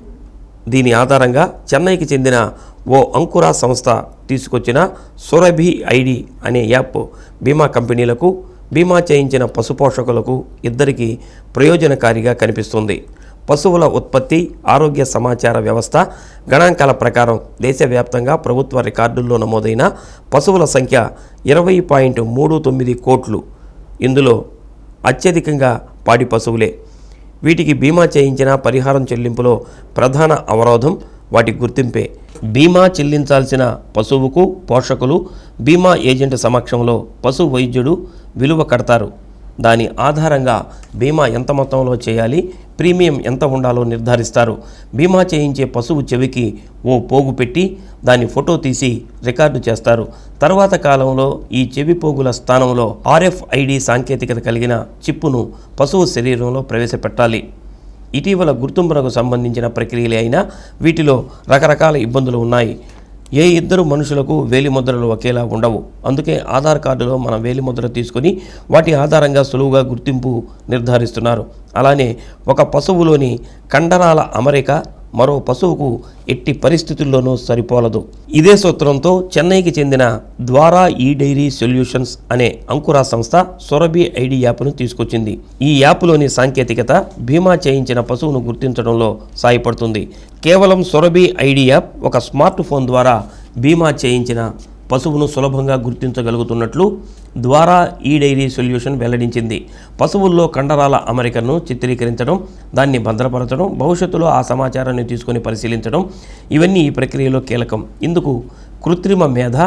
దీని ఆధారంగా చెన్నైకి చెందిన ఓ అంకురా సంస్థ తీసుకొచ్చిన సురభి ఐడి అనే యాప్ బీమా కంపెనీలకు బీమా చేయించిన పశుపోషకులకు ఇద్దరికీ ప్రయోజనకారిగా కనిపిస్తుంది పశువుల ఉత్పత్తి ఆరోగ్య సమాచార వ్యవస్థ గణాంకాల ప్రకారం దేశవ్యాప్తంగా ప్రభుత్వ రికార్డుల్లో నమోదైన పశువుల సంఖ్య ఇరవై పాయింట్ మూడు తొమ్మిది కోట్లు ఇందులో అత్యధికంగా పాడి పశువులే వీటికి బీమా చేయించిన పరిహారం చెల్లింపులో ప్రధాన అవరోధం వాటి గుర్తింపే బీమా చెల్లించాల్సిన పశువుకు పోషకులు బీమా ఏజెంట్ సమక్షంలో పశు వైద్యుడు విలువ కడతారు దాని ఆధారంగా బీమా ఎంత మొత్తంలో చేయాలి ప్రీమియం ఎంత ఉండాలో నిర్ధారిస్తారు బీమా చేయించే పశువు చెవికి ఓ పోగు పెట్టి దాని ఫోటో తీసి రికార్డు చేస్తారు తర్వాత కాలంలో ఈ చెవి పోగుల స్థానంలో ఆర్ఎఫ్ఐడి సాంకేతికత కలిగిన చిప్పును పశువు శరీరంలో ప్రవేశపెట్టాలి ఇటీవల గుర్తింపునకు సంబంధించిన ప్రక్రియలే అయినా వీటిలో రకరకాల ఇబ్బందులు ఉన్నాయి ఏ ఇద్దరు మనుషులకు వేలిముద్రలు ఒకేలా ఉండవు అందుకే ఆధార్ కార్డులో మనం వేలిముద్ర తీసుకొని వాటి ఆధారంగా సులువుగా గుర్తింపు నిర్ధారిస్తున్నారు అలానే ఒక పశువులోని కండరాల అమరిక మరో పశువుకు ఎట్టి పరిస్థితుల్లోనూ సరిపోలదు ఇదే సూత్రంతో చెన్నైకి చెందిన ద్వారా ఈ డైరీ సొల్యూషన్స్ అనే అంకురా సంస్థ సొరబి ఐడి యాప్ను తీసుకొచ్చింది ఈ యాప్లోని సాంకేతికత బీమా చేయించిన పశువును గుర్తించడంలో సాయపడుతుంది కేవలం సొరబి ఐడి యాప్ ఒక స్మార్ట్ ఫోన్ ద్వారా బీమా చేయించిన పశువును సులభంగా గుర్తించగలుగుతున్నట్లు ద్వారా ఈ డైరీ సొల్యూషన్ వెల్లడించింది పశువుల్లో కండరాల అమరికను చిత్రీకరించడం దాన్ని భద్రపరచడం భవిష్యత్తులో ఆ సమాచారాన్ని తీసుకొని పరిశీలించడం ఇవన్నీ ఈ ప్రక్రియలో కీలకం ఇందుకు కృత్రిమ మేధ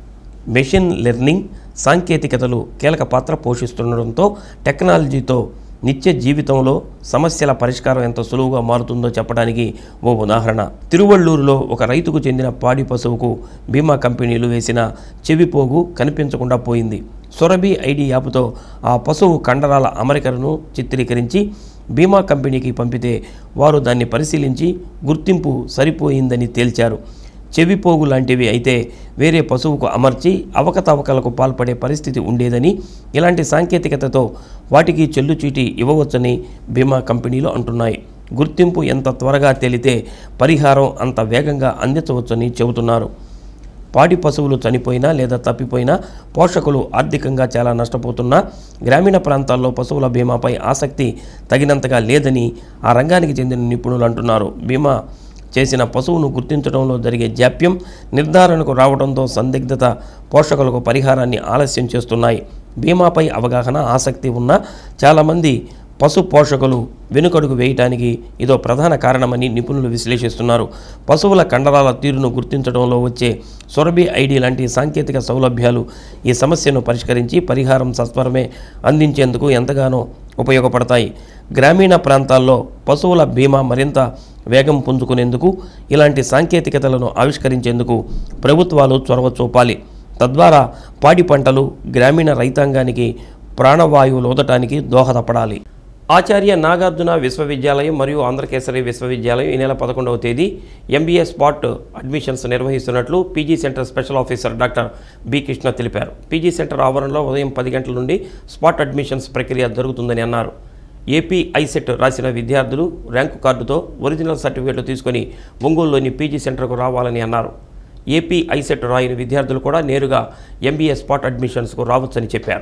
మెషిన్ లెర్నింగ్ సాంకేతికతలు కీలక పాత్ర పోషిస్తుండడంతో టెక్నాలజీతో నిత్య జీవితంలో సమస్యల పరిష్కారం ఎంత సులువుగా మారుతుందో చెప్పడానికి ఓ ఉదాహరణ తిరువళ్ళూరులో ఒక రైతుకు చెందిన పాడి పశువుకు బీమా కంపెనీలు వేసిన చెవిపోగు కనిపించకుండా పోయింది సొరబి ఐడి యాప్తో ఆ పశువు కండరాల అమరికలను చిత్రీకరించి బీమా కంపెనీకి పంపితే వారు దాన్ని పరిశీలించి గుర్తింపు సరిపోయిందని తేల్చారు చెవిపోగు లాంటివి అయితే వేరే పశువుకు అమర్చి అవకతవకలకు పాల్పడే పరిస్థితి ఉండేదని ఇలాంటి సాంకేతికతతో వాటికి చెల్లుచీటి ఇవ్వవచ్చని బీమా కంపెనీలు అంటున్నాయి గుర్తింపు ఎంత త్వరగా తేలితే పరిహారం అంత వేగంగా అందించవచ్చని చెబుతున్నారు పాడి పశువులు చనిపోయినా లేదా తప్పిపోయినా పోషకులు ఆర్థికంగా చాలా నష్టపోతున్నా గ్రామీణ ప్రాంతాల్లో పశువుల బీమాపై ఆసక్తి తగినంతగా లేదని ఆ రంగానికి చెందిన నిపుణులు అంటున్నారు బీమా చేసిన పశువును గుర్తించడంలో జరిగే జాప్యం నిర్ధారణకు రావడంతో సందిగ్ధత పోషకులకు పరిహారాన్ని ఆలస్యం చేస్తున్నాయి బీమాపై అవగాహన ఆసక్తి ఉన్న చాలామంది పశు పోషకులు వెనుకడుగు వేయటానికి ఇదో ప్రధాన కారణమని నిపుణులు విశ్లేషిస్తున్నారు పశువుల కండరాల తీరును గుర్తించడంలో వచ్చే సొరబి ఐడి లాంటి సాంకేతిక సౌలభ్యాలు ఈ సమస్యను పరిష్కరించి పరిహారం సత్వరమే అందించేందుకు ఎంతగానో ఉపయోగపడతాయి గ్రామీణ ప్రాంతాల్లో పశువుల బీమా మరింత వేగం పుంజుకునేందుకు ఇలాంటి సాంకేతికతలను ఆవిష్కరించేందుకు ప్రభుత్వాలు చొరవ చూపాలి తద్వారా పాడి పంటలు గ్రామీణ రైతాంగానికి ప్రాణవాయువు లోదటానికి దోహదపడాలి ఆచార్య నాగార్జున విశ్వవిద్యాలయం మరియు ఆంధ్రకేసరి విశ్వవిద్యాలయం ఈ నెల పదకొండవ తేదీ ఎంబీఏ స్పాట్ అడ్మిషన్స్ నిర్వహిస్తున్నట్లు PG centre special officer doctor B Krishna తెలిపారు పీజీ సెంటర్ ఆవరణలో ఉదయం పది గంటల నుండి స్పాట్ అడ్మిషన్స్ ప్రక్రియ జరుగుతుందని అన్నారు ఏపీ ఐసెట్ రాసిన విద్యార్థులు ర్యాంకు కార్డుతో ఒరిజినల్ సర్టిఫికేట్లు తీసుకొని ఒంగోలులోని పీజీ సెంటర్కు రావాలని అన్నారు ఏపీ ఐసెట్ రాయని విద్యార్థులు కూడా నేరుగా ఎంబీఏ స్పాట్ అడ్మిషన్స్కు రావచ్చని చెప్పారు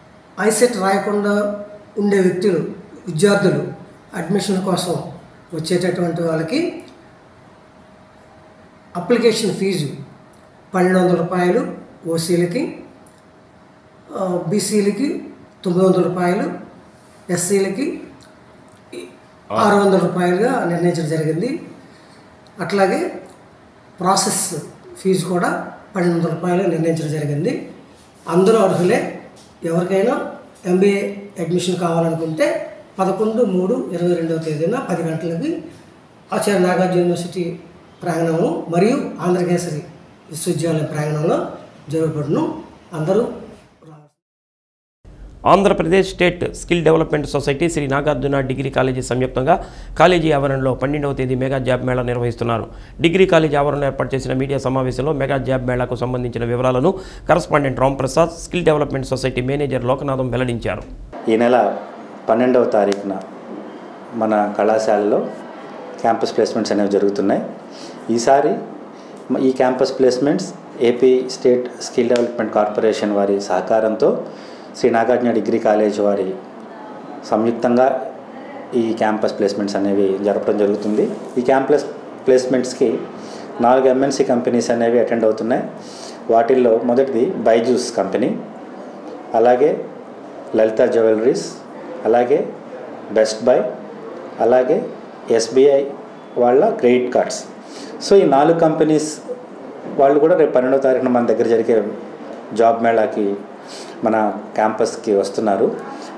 ఐసెట్ రాయకుండా ఉండే వ్యక్తులు విద్యార్థులు అడ్మిషన్ కోసం వచ్చేటటువంటి వాళ్ళకి అప్లికేషన్ ఫీజు పన్నెండు వందల రూపాయలు ఓసీలకి బీసీలకి తొమ్మిది వందల రూపాయలు ఎస్సీలకి ఆరు వందల రూపాయలుగా నిర్ణయించడం జరిగింది అట్లాగే ప్రాసెస్ ఫీజు కూడా పన్నెండు వందల రూపాయలు నిర్ణయించడం జరిగింది అందరూ అర్హులే ఎవరికైనా ఎంబీఏ అడ్మిషన్ కావాలనుకుంటే పదకొండు మూడు ఇరవై రెండవ తేదీన పది గంటలకి ఆచార్య నాగార్జున యూనివర్సిటీ ప్రాంగణంలో మరియు ఆంధ్రకేసరి విశ్వవిద్యాలయం ప్రాంగణంలో జరగబడును అందరూ Andhra Pradesh state skill development society Sri Nagarjuna degree college సంయుక్తంగా కాలేజీ ఆవరణలో పన్నెండవ తేదీ మెగా జాబ్ మేళా నిర్వహిస్తున్నారు డిగ్రీ కాలేజీ ఆవరణలో ఏర్పాటు చేసిన మీడియా సమావేశంలో మెగా జాబ్ మేళాకు సంబంధించిన వివరాలను correspondent Ramprasad skill development society manager Lokanatham వెల్లడించారు ఈ నెల పన్నెండవ తారీఖున మన కళాశాలలో క్యాంపస్ ప్లేస్మెంట్స్ అనేవి జరుగుతున్నాయి ఈసారి ఈ campus placements AP state skill development corporation వారి సహకారంతో శ్రీ నాగార్జున డిగ్రీ కాలేజ్ వారి సంయుక్తంగా ఈ క్యాంపస్ ప్లేస్మెంట్స్ అనేవి జరపడం జరుగుతుంది ఈ క్యాంపస్ ప్లేస్మెంట్స్కి నాలుగు ఎంఎన్సీ కంపెనీస్ అనేవి అటెండ్ అవుతున్నాయి వాటిల్లో మొదటిది బైజూస్ కంపెనీ అలాగే లలిత జ్యువెలరీస్ అలాగే బెస్ట్ బై అలాగే ఎస్బీఐ వాళ్ళ క్రెడిట్ కార్డ్స్ సో ఈ నాలుగు కంపెనీస్ వాళ్ళు కూడా రేపు పన్నెండవ తారీఖున మన దగ్గర జరిగే జాబ్ మేళాకి మన క్యాంపస్కి వస్తున్నారు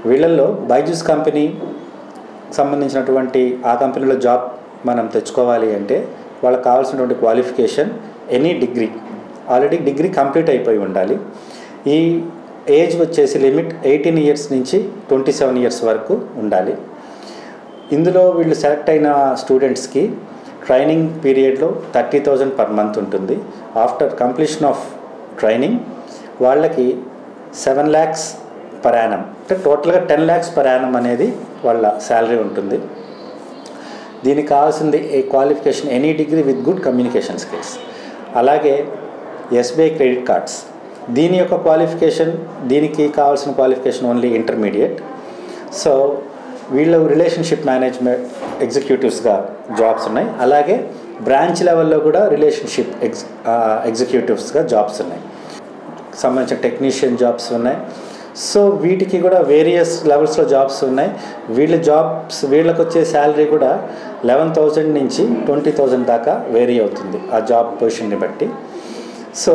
వీళ్ళల్లో బైజూస్ కంపెనీ సంబంధించినటువంటి ఆ కంపెనీలో జాబ్ మనం తెచ్చుకోవాలి అంటే వాళ్ళకి కావాల్సినటువంటి qualification any degree already degree complete అయిపోయి ఉండాలి ఈ ఏజ్ వచ్చేసి లిమిట్ ఎయిటీన్ ఇయర్స్ నుంచి ట్వంటీ సెవెన్ ఇయర్స్ వరకు ఉండాలి ఇందులో వీళ్ళు సెలెక్ట్ అయిన స్టూడెంట్స్కి ట్రైనింగ్ పీరియడ్లో థర్టీ థౌజండ్ పర్ మంత్ ఉంటుంది ఆఫ్టర్ కంప్లీషన్ ఆఫ్ ట్రైనింగ్ వాళ్ళకి సెవెన్ ల్యాక్స్ పర్ యానం అంటే టోటల్గా టెన్ ల్యాక్స్ పర్ యానం అనేది వాళ్ళ శాలరీ ఉంటుంది దీనికి కావాల్సింది ఏ qualification any degree with good communication skills అలాగే ఎస్బీఐ క్రెడిట్ కార్డ్స్ దీని యొక్క క్వాలిఫికేషన్ దీనికి కావాల్సిన క్వాలిఫికేషన్ ఓన్లీ ఇంటర్మీడియట్ సో వీళ్ళు రిలేషన్షిప్ మేనేజ్మెంట్ ఎగ్జిక్యూటివ్స్గా జాబ్స్ ఉన్నాయి అలాగే బ్రాంచ్ లెవెల్లో కూడా రిలేషన్షిప్ ఎగ్జ్ ఎగ్జిక్యూటివ్స్గా జాబ్స్ ఉన్నాయి సంబంధించిన టెక్నీషియన్ జాబ్స్ ఉన్నాయి సో వీటికి కూడా వేరియస్ లెవెల్స్లో జాబ్స్ ఉన్నాయి వీళ్ళ జాబ్స్ వీళ్ళకి వచ్చే శాలరీ కూడా లెవెన్ థౌజండ్ నుంచి ట్వంటీ థౌజండ్ దాకా వేరీ అవుతుంది ఆ జాబ్ పొజిషన్ని బట్టి సో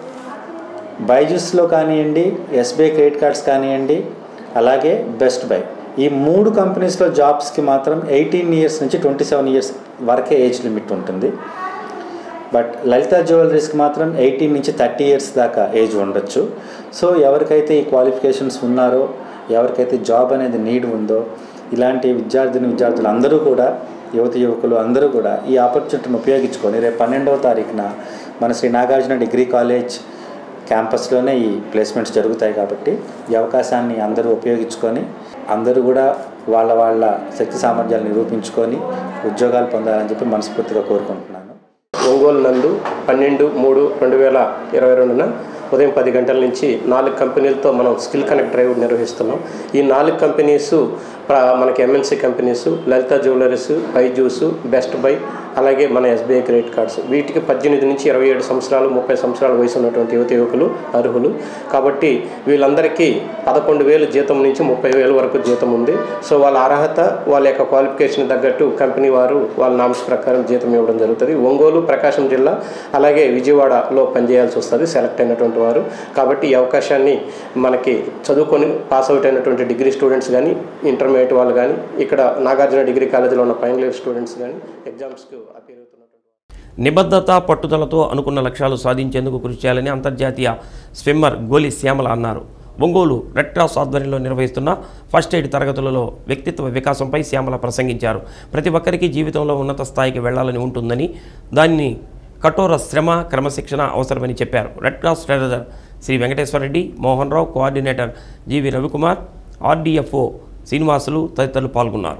బైజూస్లో కానివ్వండి ఎస్బీఐ క్రెడిట్ కార్డ్స్ కానివ్వండి అలాగే బెస్ట్ బై ఈ మూడు కంపెనీస్లో జాబ్స్కి మాత్రం ఎయిటీన్ ఇయర్స్ నుంచి ట్వంటీ సెవెన్ ఇయర్స్ వరకే ఏజ్ లిమిట్ ఉంటుంది బట్ లలిత జ్యువెలరీస్కి మాత్రం ఎయిటీన్ నుంచి థర్టీ ఇయర్స్ దాకా ఏజ్ ఉండొచ్చు సో ఎవరికైతే ఈ క్వాలిఫికేషన్స్ ఉన్నారో ఎవరికైతే జాబ్ అనేది నీడ్ ఉందో ఇలాంటి విద్యార్థిని విద్యార్థులు అందరూ కూడా యువతి యువకులు అందరూ కూడా ఈ ఆపర్చునిటీని ఉపయోగించుకొని రేపు పన్నెండవ తారీఖున మన శ్రీ నాగార్జున డిగ్రీ కాలేజ్ క్యాంపస్లోనే ఈ ప్లేస్మెంట్స్ జరుగుతాయి కాబట్టి ఈ అవకాశాన్ని అందరూ ఉపయోగించుకొని అందరూ కూడా వాళ్ళ వాళ్ళ శక్తి సామర్థ్యాలు నిరూపించుకొని ఉద్యోగాలు పొందాలని చెప్పి మనస్ఫూర్తిగా కోరుకుంటున్నాను ఒంగోలు నందు పన్నెండు మూడు రెండు వేల ఇరవై రెండున ఉదయం పది గంటల నుంచి నాలుగు కంపెనీలతో మనం స్కిల్ కనెక్ట్ డ్రైవ్ నిర్వహిస్తున్నాం ఈ నాలుగు కంపెనీస్ మనకి MNC companies Lalitha jewelleries Byju's Best Buy అలాగే మన ఎస్బీఐ క్రెడిట్ కార్డ్స్ వీటికి పద్దెనిమిది నుంచి ఇరవై ఏడు సంవత్సరాలు ముప్పై సంవత్సరాల వయసు ఉన్నటువంటి యువత యువకులు అర్హులు కాబట్టి వీళ్ళందరికీ పదకొండు వేలు జీతం నుంచి ముప్పై వేలు వరకు జీతం ఉంది సో వాళ్ళ అర్హత వాళ్ళ యొక్క క్వాలిఫికేషన్ తగ్గట్టు కంపెనీ వారు వాళ్ళ నామ్స్ ప్రకారం జీతం ఇవ్వడం జరుగుతుంది ఒంగోలు ప్రకాశం జిల్లా అలాగే విజయవాడలో పనిచేయాల్సి వస్తుంది సెలెక్ట్ అయినటువంటి వారు కాబట్టి ఈ అవకాశాన్ని మనకి చదువుకొని పాస్ అవుట్ అయినటువంటి డిగ్రీ స్టూడెంట్స్ కానీ ఇంటర్మీడియట్ వాళ్ళు కానీ ఇక్కడ నాగార్జున డిగ్రీ కాలేజీలో ఉన్న ఫైనల్ ఇయర్ స్టూడెంట్స్ కానీ ఎగ్జామ్స్కి అపీర్ నిబద్ధత పట్టుదలతో అనుకున్న లక్ష్యాలు సాధించేందుకు కృషి చేయాలని అంతర్జాతీయ స్విమ్మర్ గోలి శ్యామల అన్నారు ఒంగోలు రెడ్ క్రాస్ ఆధ్వర్యంలో నిర్వహిస్తున్న ఫస్ట్ ఎయిడ్ తరగతులలో వ్యక్తిత్వ వికాసంపై శ్యామల ప్రసంగించారు ప్రతి ఒక్కరికి జీవితంలో ఉన్నత స్థాయికి వెళ్లాలని ఉంటుందని దాన్ని కఠోర శ్రమ క్రమశిక్షణ అవసరమని చెప్పారు Red Cross treasurer Sri Venkateswarareddy Mohan Rao coordinator GV Ravikumar RDFO Srinivasulu తదితరులు పాల్గొన్నారు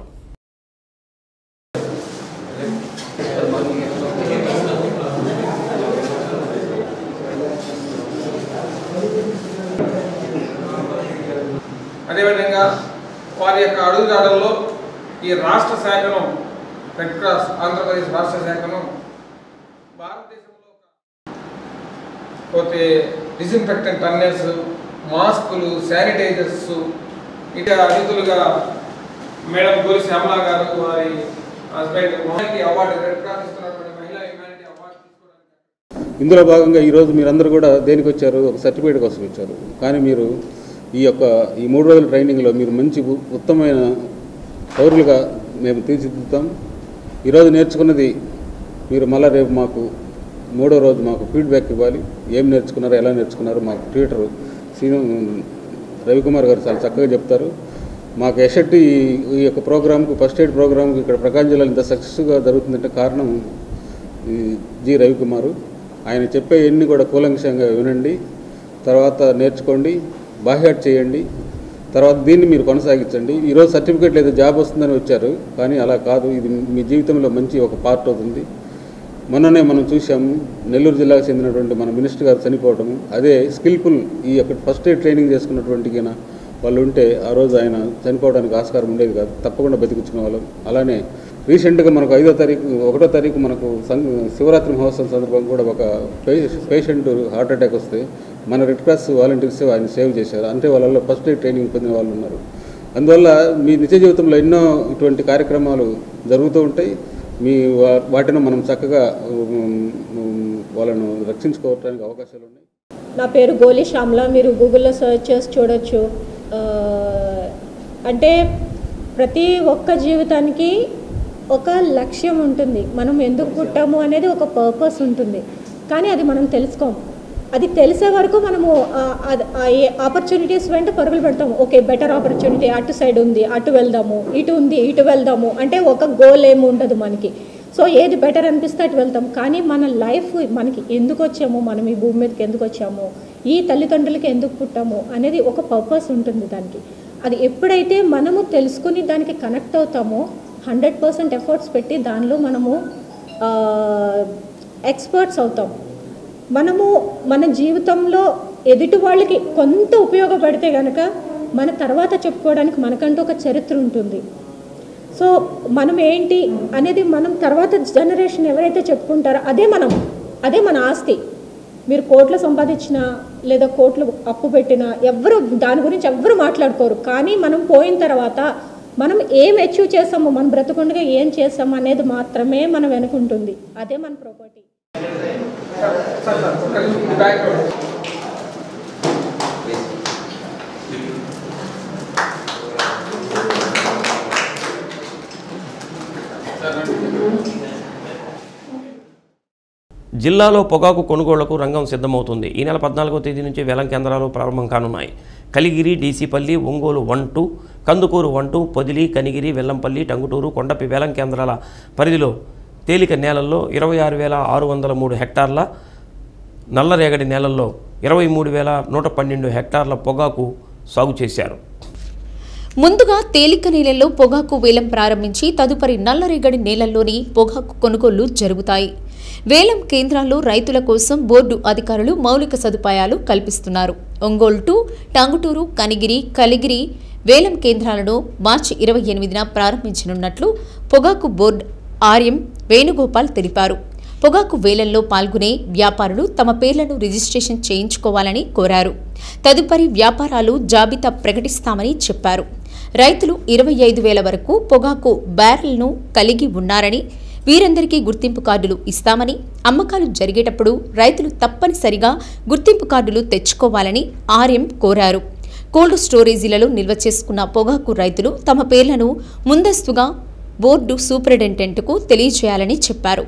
అదేవిధంగా వారి యొక్క అడుగుజాడల్లో ఈ రాష్ట్ర శాఖను రెడ్ క్రాస్ ఆంధ్రప్రదేశ్ రాష్ట్ర శాఖను భారతదేశంలో పోతే డిజిన్ఫెక్టెంట్ టన్నెల్స్ మాస్కులు శానిటైజర్స్ ఇక అతిథులుగా మేడం గోరి శ్యామలా గారు వారి హస్బెండ్ మోహన్కి అవార్డు రెడ్ క్రాస్ ఇస్తున్నటువంటి మహిళా హ్యుమానిటీ అవార్డు ఇందులో భాగంగా ఈరోజు మీరందరూ కూడా దేనికి వచ్చారు ఒక సర్టిఫికేట్ కోసం వచ్చారు కానీ మీరు ఈ యొక్క ఈ మూడు రోజుల ట్రైనింగ్లో మీరు మంచి ఉ- ఉత్తమమైన పౌరులుగా మేము తీర్చిదిద్దుతాం ఈరోజు నేర్చుకున్నది మీరు మళ్ళీ రేపు మాకు మూడో రోజు మాకు ఫీడ్బ్యాక్ ఇవ్వాలి ఏం నేర్చుకున్నారో ఎలా నేర్చుకున్నారో మాకు ట్విటర్ సీను రవికుమార్ గారు చాలా చక్కగా చెప్తారు మాకు ఎషట్టి ఈ యొక్క ప్రోగ్రామ్కు ఫస్ట్ ఎయిడ్ ప్రోగ్రామ్కి ఇక్కడ ప్రకాశం జిల్లాలో ఇంత సక్సెస్గా జరుగుతుందంటే కారణం ఈ జి రవికుమారు ఆయన చెప్పే ఎన్ని కూడా కూలంకషంగా వినండి తర్వాత నేర్చుకోండి బాహ్యాట్ చేయండి తర్వాత దీన్ని మీరు కొనసాగించండి ఈరోజు సర్టిఫికేట్ లేదా జాబ్ వస్తుందని వచ్చారు కానీ అలా కాదు ఇది మీ జీవితంలో మంచి ఒక పార్ట్ అవుతుంది మొన్ననే మనం చూసాము నెల్లూరు జిల్లాకు చెందినటువంటి మన మినిస్టర్ గారు చనిపోవడము అదే స్కిల్ఫుల్ ఈ యొక్క ఫస్ట్ ఎయిడ్ ట్రైనింగ్ చేసుకున్నటువంటి ఈయన వాళ్ళు ఉంటే ఆ రోజు ఆయన చనిపోవడానికి ఆస్కారం ఉండేది కాదు తప్పకుండా బతికించుకునే వాళ్ళం అలానే రీసెంట్గా మనకు ఐదో తారీఖు ఒకటో తారీఖు మనకు సం శివరాత్రి మహోత్సవం సందర్భంగా కూడా ఒక పేషెంట్ హార్ట్ అటాక్ వస్తే మన రెడ్ క్రాస్ వాలంటీర్స్ ఆయన సేవ్ చేశారు అంటే వాళ్ళలో ఫస్ట్ ఎయిడ్ ట్రైనింగ్ పొందిన వాళ్ళు ఉన్నారు అందువల్ల మీ నిత్య జీవితంలో ఎన్నో ఇటువంటి కార్యక్రమాలు జరుగుతూ ఉంటాయి మీ వా- వాటిని మనం చక్కగా ఉమ్, ఉమ్, వాళ్ళను రక్షించుకోవడానికి అవకాశాలు ఉన్నాయి నా పేరు గోలి శ్యామల మీరు గూగుల్లో సెర్చ్ చేసి చూడొచ్చు ఆ, అంటే ప్రతి ఒక్క జీవితానికి ఒక లక్ష్యం ఉంటుంది మనం ఎందుకు పుట్టాము అనేది ఒక పర్పస్ ఉంటుంది కానీ అది మనం తెలుసుకోం అది తెలిసే వరకు మనము ఆపర్చునిటీస్ వెంట పరుగులు పెడతాము ఓకే బెటర్ ఆపర్చునిటీ అటు సైడ్ ఉంది అటు వెళ్దాము ఇటు ఉంది ఇటు వెళ్దాము అంటే ఒక గోల్ ఏమి ఉండదు మనకి సో ఏది బెటర్ అనిపిస్తే అటు వెళ్తాం కానీ మన లైఫ్ మనకి ఎందుకు వచ్చాము మనం ఈ భూమి మీదకి ఎందుకు వచ్చాము ఈ తల్లిదండ్రులకి ఎందుకు పుట్టాము అనేది ఒక పర్పస్ ఉంటుంది దానికి అది ఎప్పుడైతే మనము తెలుసుకుని దానికి కనెక్ట్ అవుతామో హండ్రెడ్ పర్సెంట్ ఎఫర్ట్స్ పెట్టి దానిలో మనము ఎక్స్పర్ట్స్ అవుతాం మనము మన జీవితంలో ఎదుటి వాళ్ళకి కొంత ఉపయోగపడితే కనుక మన తర్వాత చెప్పుకోవడానికి మనకంటూ ఒక చరిత్ర ఉంటుంది సో మనం ఏంటి అనేది మనం తర్వాత జనరేషన్ ఎవరైతే చెప్పుకుంటారో అదే మనం అదే మన ఆస్తి మీరు కోట్లు సంపాదించినా లేదా కోట్లు అప్పు పెట్టినా ఎవరు దాని గురించి ఎవ్వరు మాట్లాడుకోరు కానీ మనం పోయిన తర్వాత మనం ఏం అచీవ్ చేసామో మనం బ్రతకుండగా ఏం చేసాము అనేది మాత్రమే మన వెనుకుంటుంది అదే మన ప్రాపర్టీ జిల్లాలో పొగాకు కొనుగోళ్లకు రంగం సిద్ధమవుతుంది ఈ నెల పద్నాలుగో తేదీ నుంచి వేలం కేంద్రాలు ప్రారంభం కానున్నాయి Kaligiri Dcpalli Ongole one two Kandukur one two Podili Kanigiri Vellampalli Tangutur Kondapi వేలం కేంద్రాల పరిధిలో తేలిక నేలల్లో ఇరవై ఆరు వేల ఆరు వందల మూడు హెక్టార్ల నల్లరేగడి నేలల్లో ఇరవై మూడు వేల నూట పన్నెండు హెక్టార్ల పొగాకు సాగు చేశారు ముందుగా తేలిక నేలల్లో పొగాకు వేలం ప్రారంభించి తదుపరి నల్లరేగడి నేలల్లోని పొగాకు కొనుగోళ్లు జరుగుతాయి వేలం కేంద్రాల్లో రైతుల కోసం బోర్డు అధికారులు మౌలిక సదుపాయాలు కల్పిస్తున్నారు ఒంగోలు టు టంగుటూరు కనిగిరి కలిగిరి వేలం కేంద్రాలను మార్చి ఇరవై ఎనిమిదిన ప్రారంభించనున్నట్లు పొగాకు బోర్డు ఆర్ఎం వేణుగోపాల్ తెలిపారు పొగాకు వేలంలో పాల్గొనే వ్యాపారులు తమ పేర్లను రిజిస్ట్రేషన్ చేయించుకోవాలని కోరారు తదుపరి వ్యాపారాలు జాబితా ప్రకటిస్తామని చెప్పారు రైతులు ఇరవై ఐదు వేల వరకు పొగాకు బ్యారెల్ను కలిగి ఉన్నారని వీరందరికీ గుర్తింపు కార్డులు ఇస్తామని అమ్మకాలు జరిగేటప్పుడు రైతులు తప్పనిసరిగా గుర్తింపు కార్డులు తెచ్చుకోవాలని ఆర్ఎం కోరారు కోల్డ్ స్టోరేజీలలో నిల్వ చేసుకున్న పొగాకు రైతులు తమ పేర్లను ముందస్తుగా బోర్డు సూపరింటెండెంట్కు తెలియజేయాలని చెప్పారు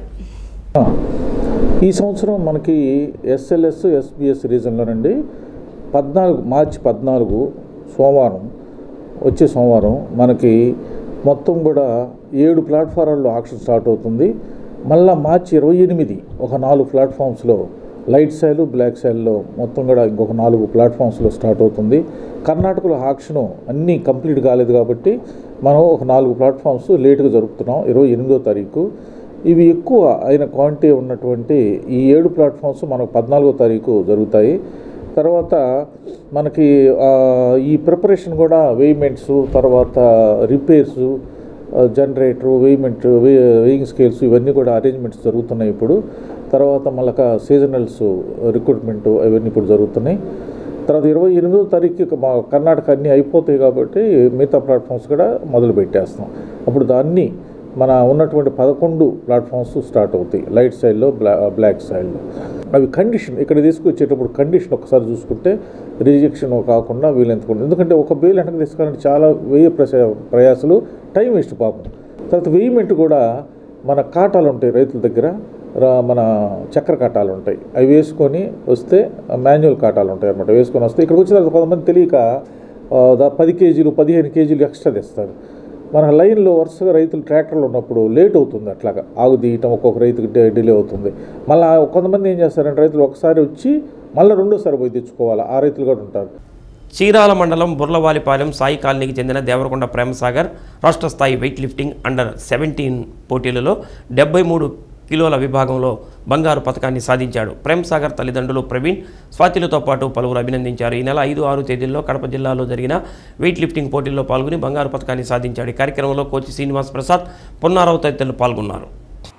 ఈ సంవత్సరం మనకి ఎస్ఎల్ఎస్ ఎస్బిఎస్ రీజన్లోనండి పద్నాలుగు మార్చి పద్నాలుగు సోమవారం వచ్చే సోమవారం మనకి మొత్తం కూడా ఏడు ప్లాట్ఫారాల్లో ఆక్షన్ స్టార్ట్ అవుతుంది మళ్ళా మార్చి ఇరవై ఎనిమిది ఒక నాలుగు ప్లాట్ఫామ్స్లో లైట్ సైలు బ్లాక్ సైల్లో మొత్తం కూడా ఇంకొక నాలుగు ప్లాట్ఫామ్స్లో స్టార్ట్ అవుతుంది కర్ణాటకలో ఆక్షను అన్నీ కంప్లీట్ కాలేదు కాబట్టి మనం ఒక నాలుగు ప్లాట్ఫామ్స్ లేటుగా జరుపుతున్నాం ఇరవై ఎనిమిదో తారీఖు ఇవి ఎక్కువ అయిన క్వాంటిటీ ఉన్నటువంటి ఈ ఏడు ప్లాట్ఫామ్స్ మనకు పద్నాలుగో తారీఖు జరుగుతాయి తర్వాత మనకి ఆ, ఈ ప్రిపరేషన్ కూడా వేయిమెంట్స్ తర్వాత repairs generator weighment weighing scales ఇవన్నీ కూడా అరేంజ్మెంట్స్ జరుగుతున్నాయి ఇప్పుడు తర్వాత మళ్ళీ సీజనల్స్ రిక్రూట్మెంట్ అవన్నీ ఇప్పుడు జరుగుతున్నాయి తర్వాత ఇరవై ఎనిమిదో తారీఖు మా కర్ణాటక అన్నీ అయిపోతాయి కాబట్టి మిగతా ప్లాట్ఫామ్స్ కూడా మొదలు పెట్టేస్తాం అప్పుడు దాన్ని మన ఉన్నటువంటి పదకొండు ప్లాట్ఫామ్స్ స్టార్ట్ అవుతాయి లైట్ సైడ్లో బ్లా బ్లాక్ సైడ్లో అవి కండిషన్ ఇక్కడ తీసుకొచ్చేటప్పుడు కండిషన్ ఒకసారి చూసుకుంటే రిజెక్షన్ కాకుండా వీలెంతకుండా ఎందుకంటే ఒక బేల్ వెనక్కి తీసుకోవాలంటే చాలా వ్యయ ప్రసా ప్రయాసాలు టైం వేస్ట్ పాపం తర్వాత వేయమెంట్ కూడా మన కాటాలు ఉంటాయి రైతుల దగ్గర రా- మన చక్ర కాటాలు ఉంటాయి అవి వేసుకొని వస్తే మాన్యువల్ కాటాలు ఉంటాయి అనమాట వేసుకొని వస్తే ఇక్కడికి వచ్చిన తర్వాత కొంతమంది తెలియక ఆ, దా- పది కేజీలు పదిహేను కేజీలు ఎక్స్ట్రా తెస్తారు మన లైన్లో వరుసగా రైతులు ట్రాక్టర్లు ఉన్నప్పుడు లేట్ అవుతుంది అట్లాగా ఆగు తీయటం ఒక్కొక్క రైతుకి డి- డిలే అవుతుంది మళ్ళీ కొంతమంది ఏం చేస్తారంటే రైతులు ఒకసారి వచ్చి మళ్ళీ రెండోసారి పోయి తెచ్చుకోవాలి ఆ రైతులు కూడా ఉంటారు చీరాల మండలం బుర్లవాలిపాలెం సాయి కాలనీకి చెందిన దేవరకొండ ప్రేమసాగర్ రాష్ట్ర స్థాయి వెయిట్ లిఫ్టింగ్ అండర్ సెవెంటీన్ పోటీలలో డెబ్బై మూడు కిలోల విభాగంలో బంగారు పథకాన్ని సాధించాడు ప్రేమసాగర్ తల్లిదండ్రులు ప్రవీణ్ స్వాతిలతో పాటు పలువురు అభినందించారు ఈ నెల ఐదు ఆరు తేదీల్లో కడప జిల్లాలో జరిగిన వెయిట్ లిఫ్టింగ్ పోటీల్లో పాల్గొని బంగారు పథకాన్ని సాధించాడు ఈ కార్యక్రమంలో కోచి శ్రీనివాస్ ప్రసాద్ పొన్నారావు తదితరులు పాల్గొన్నారు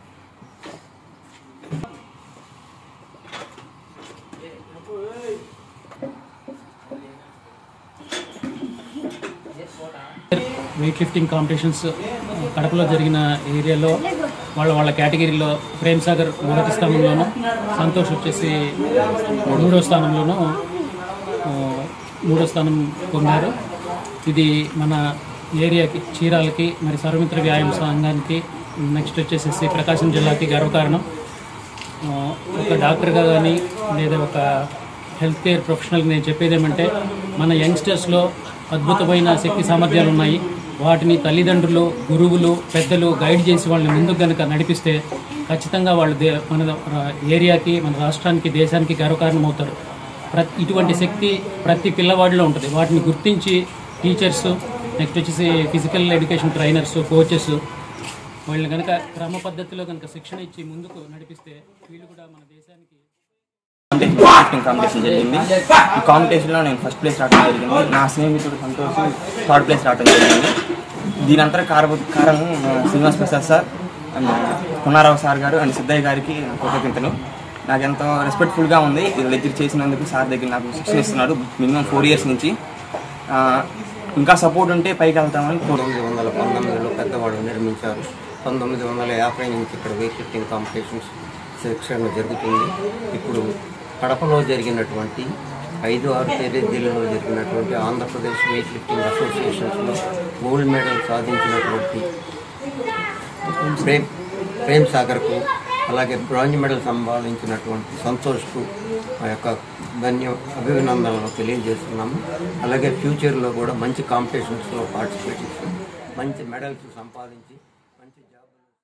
వెయిట్ లిఫ్టింగ్ కాంపిటీషన్స్ కడపలో జరిగిన ఏరియాలో వాళ్ళ వాళ్ళ కేటగిరీలో ప్రేమ్ సాగర్ మొదటి స్థానంలోను సంతోష్ వచ్చేసి మూడో స్థానంలోనూ ఆ, మూడో స్థానం పొందారు ఇది మన ఏరియాకి చీరాలకి మరి సర్వమిత్ర వ్యాయామ సంఘానికి నెక్స్ట్ వచ్చేసేసి ప్రకాశం జిల్లాకి గర్వకారణం ఆ, ఒక డాక్టర్గా కానీ లేదా ఒక హెల్త్ కేర్ ప్రొఫెషనల్కి నేను చెప్పేది ఏమంటే మన యంగ్స్టర్స్లో అద్భుతమైన శక్తి సామర్థ్యాలు ఉన్నాయి వాటిని తల్లిదండ్రులు గురువులు పెద్దలు గైడ్ చేసి వాళ్ళని ముందుకు కనుక నడిపిస్తే ఖచ్చితంగా వాళ్ళు దే మన ఆ, ఏరియాకి మన రాష్ట్రానికి దేశానికి గర్వకారణం అవుతారు ప్రతి ఇటువంటి శక్తి ప్రతి పిల్లవాడిలో ఉంటుంది వాటిని గుర్తించి టీచర్స్ నెక్స్ట్ వచ్చేసి ఫిజికల్ ఎడ్యుకేషన్ ట్రైనర్స్ కోచెస్ వాళ్ళని కనుక క్రమ పద్ధతిలో కనుక శిక్షణ ఇచ్చి ముందుకు నడిపిస్తే వీళ్ళు కూడా మన దేశానికి యాక్టింగ్ కాంపిటీషన్ జరిగింది ఈ కాంపిటీషన్లో నేను ఫస్ట్ ప్లేస్ రావడం జరిగింది నా స్నేహితుడు సంతోష్ థర్డ్ ప్లేస్ రావడం జరిగింది దీని అంతా కారణ కారణం ఆ, Srinivas Prasad sir and Punarao sir గారు అండ్ సిద్ధయ్య గారికి నా కృతజ్ఞతలు నాకు ఎంతో రెస్పెక్ట్ఫుల్గా ఉంది వీళ్ళ దగ్గర చేసినందుకు సార్ దగ్గర నాకు శిక్షణ ఇస్తున్నాడు మినిమం ఫోర్ ఇయర్స్ నుంచి ఆ, ఇంకా సపోర్ట్ ఉంటే పైకి వెళ్తామని పంతొమ్మిది వందల పంతొమ్మిదిలో పెద్దవాడు నిర్మించారు పంతొమ్మిది వందల యాభై నుంచి ఇక్కడ వెయిట్ లిఫ్టింగ్ కాంపిటీషన్స్ శిక్షణ జరుగుతుంది ఇప్పుడు కడపలో జరిగినటువంటి ఐదు ఆరు తేదీలలో జరిగినటువంటి ఆంధ్రప్రదేశ్ వెయిట్ లిఫ్టింగ్ అసోసియేషన్స్లో గోల్డ్ మెడల్ సాధించినటువంటి ప్రేమ్ ప్రేమ్ సాగర్కు అలాగే బ్రాంజ్ మెడల్ సంపాదించినటువంటి సంతోష్కు మా యొక్క ధన్య అభినందనలు తెలియజేస్తున్నాము అలాగే ఫ్యూచర్లో కూడా మంచి కాంపిటీషన్స్లో పార్టిసిపేట్ చేసి మంచి మెడల్స్ సంపాదించి మంచి జాబ్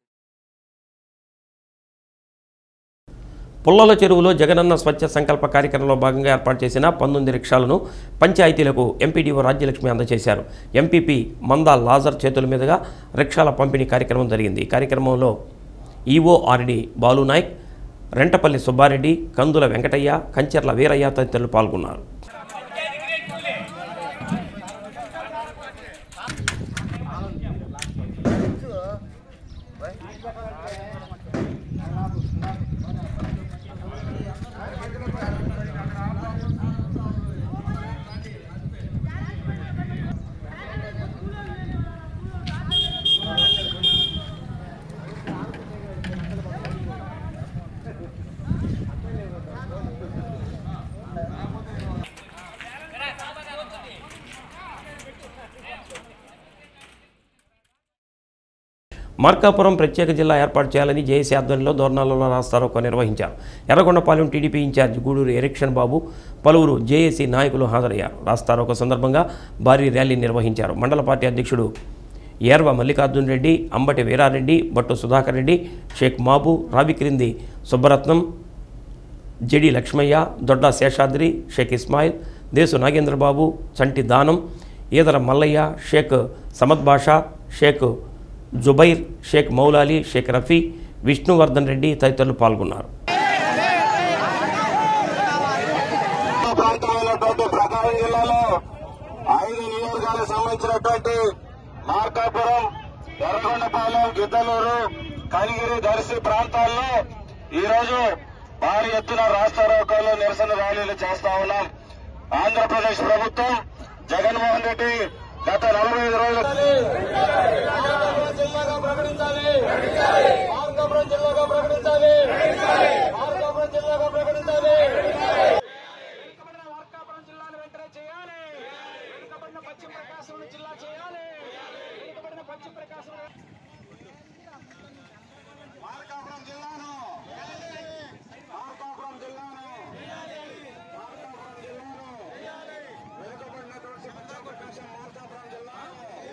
పుల్లల చెరువులో జగనన్న స్వచ్ఛ సంకల్ప కార్యక్రమంలో భాగంగా ఏర్పాటు చేసిన పంతొమ్మిది రిక్షాలను పంచాయతీలకు ఎంపీడీఓ రాజ్యలక్ష్మి అందజేశారు ఎంపీపీ మందా లాజర్ చేతుల మీదుగా రిక్షాల పంపిణీ కార్యక్రమం జరిగింది ఈ కార్యక్రమంలో ఈఓఆర్డి బాలునాయక్ రెంటపల్లి సుబ్బారెడ్డి కందుల వెంకటయ్య కంచెర్ల వీరయ్య తదితరులు పాల్గొన్నారు మార్కాపురం ప్రత్యేక జిల్లా ఏర్పాటు చేయాలని జేఏసీ ఆధ్వర్యంలో దోర్నాలలో రాస్తారోకో నిర్వహించారు ఎర్రగొండపాలెం టీడీపీ ఇన్ఛార్జ్ గూడూరు ఎరిక్షన్ బాబు పలువురు జేఏసీ నాయకులు హాజరయ్యారు రాస్తారోకో సందర్భంగా భారీ ర్యాలీ నిర్వహించారు మండల పార్టీ అధ్యక్షుడు ఏర్వ మల్లికార్జున్ రెడ్డి అంబటి వీరారెడ్డి బట్టు సుధాకర్ రెడ్డి షేక్ మాబు రావిక్రింది సుబ్బరత్నం జడి లక్ష్మయ్య దొడ్డ శేషాద్రి షేక్ ఇస్మాయిల్ దేశు నాగేంద్రబాబు చంటి దానం ఈదర మల్లయ్య షేక్ సమద్ బాషా షేక్ జుబైర్ షేక్ మౌలాలి షేక్ రఫీ విష్ణువర్ధన్ రెడ్డి తదితరులు పాల్గొన్నారు ప్రాంతమైనటువంటి ప్రకాశం జిల్లాలో ఐదు నియోజకాలకు సంబంధించినటువంటి మార్కాపురం ఎర్రగొండపాలెం గిద్దలూరు కనిగిరి దర్శి ప్రాంతాల్లో ఈ రోజు భారీ ఎత్తున రాష్ట్ర రోకాలు నిరసన ర్యాలీలు చేస్తా ఉన్నాం ఆంధ్రప్రదేశ్ ప్రభుత్వం జగన్మోహన్ రెడ్డి గత నలభై ఐదు రోజులు జిల్లాగా ప్రకటించాలి మార్కాపురం జిల్లాగా ప్రకటించాలి మార్కాపురం జిల్లాగా ప్రకటించాలి మార్కాపురం జిల్లాను మార్కాపురం జిల్లాను మార్కాపురం జిల్లాను వెనుకబడినటువంటి ప్రజాప్రకాశం మార్కాపురం జిల్లాను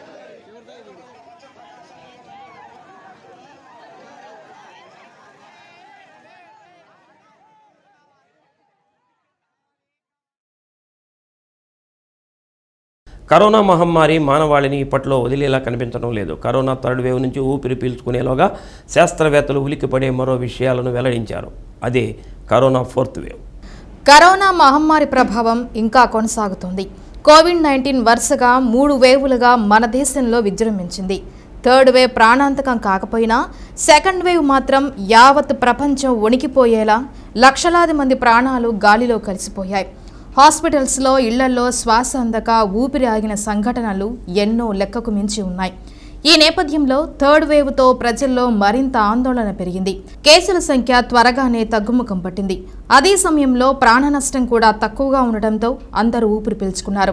కరోనా మహమ్మారి మానవాళిని ఇప్పట్లో వదిలేలా కనిపించడం లేదు కరోనా థర్డ్ వేవ్ నుంచి ఊపిరి పీల్చుకునేలోగా శాస్త్రవేత్తలు ఉలిక్కిపడే మరో విషయాలను వెల్లడించారు అదే కరోనా ఫోర్త్ వేవ్ కరోనా మహమ్మారి ప్రభావం ఇంకా కొనసాగుతుంది కోవిడ్ నైన్టీన్ వరుసగా మూడు వేవులుగా మన దేశంలో విజృంభించింది థర్డ్ వేవ్ ప్రాణాంతకం కాకపోయినా సెకండ్ వేవ్ మాత్రం యావత్ ప్రపంచం వణికిపోయేలా లక్షలాది మంది ప్రాణాలు గాలిలో కలిసిపోయాయి హాస్పిటల్స్లో ఇళ్లలో శ్వాస అందక ఊపిరి ఆగిన సంఘటనలు ఎన్నో లెక్కకు మించి ఉన్నాయి ఈ నేపథ్యంలో థర్డ్ వేవ్తో ప్రజల్లో మరింత ఆందోళన పెరిగింది కేసుల సంఖ్య త్వరగానే తగ్గుముఖం పట్టింది అదే సమయంలో ప్రాణ నష్టం కూడా తక్కువగా ఉండటంతో అందరూ ఊపిరి పీల్చుకున్నారు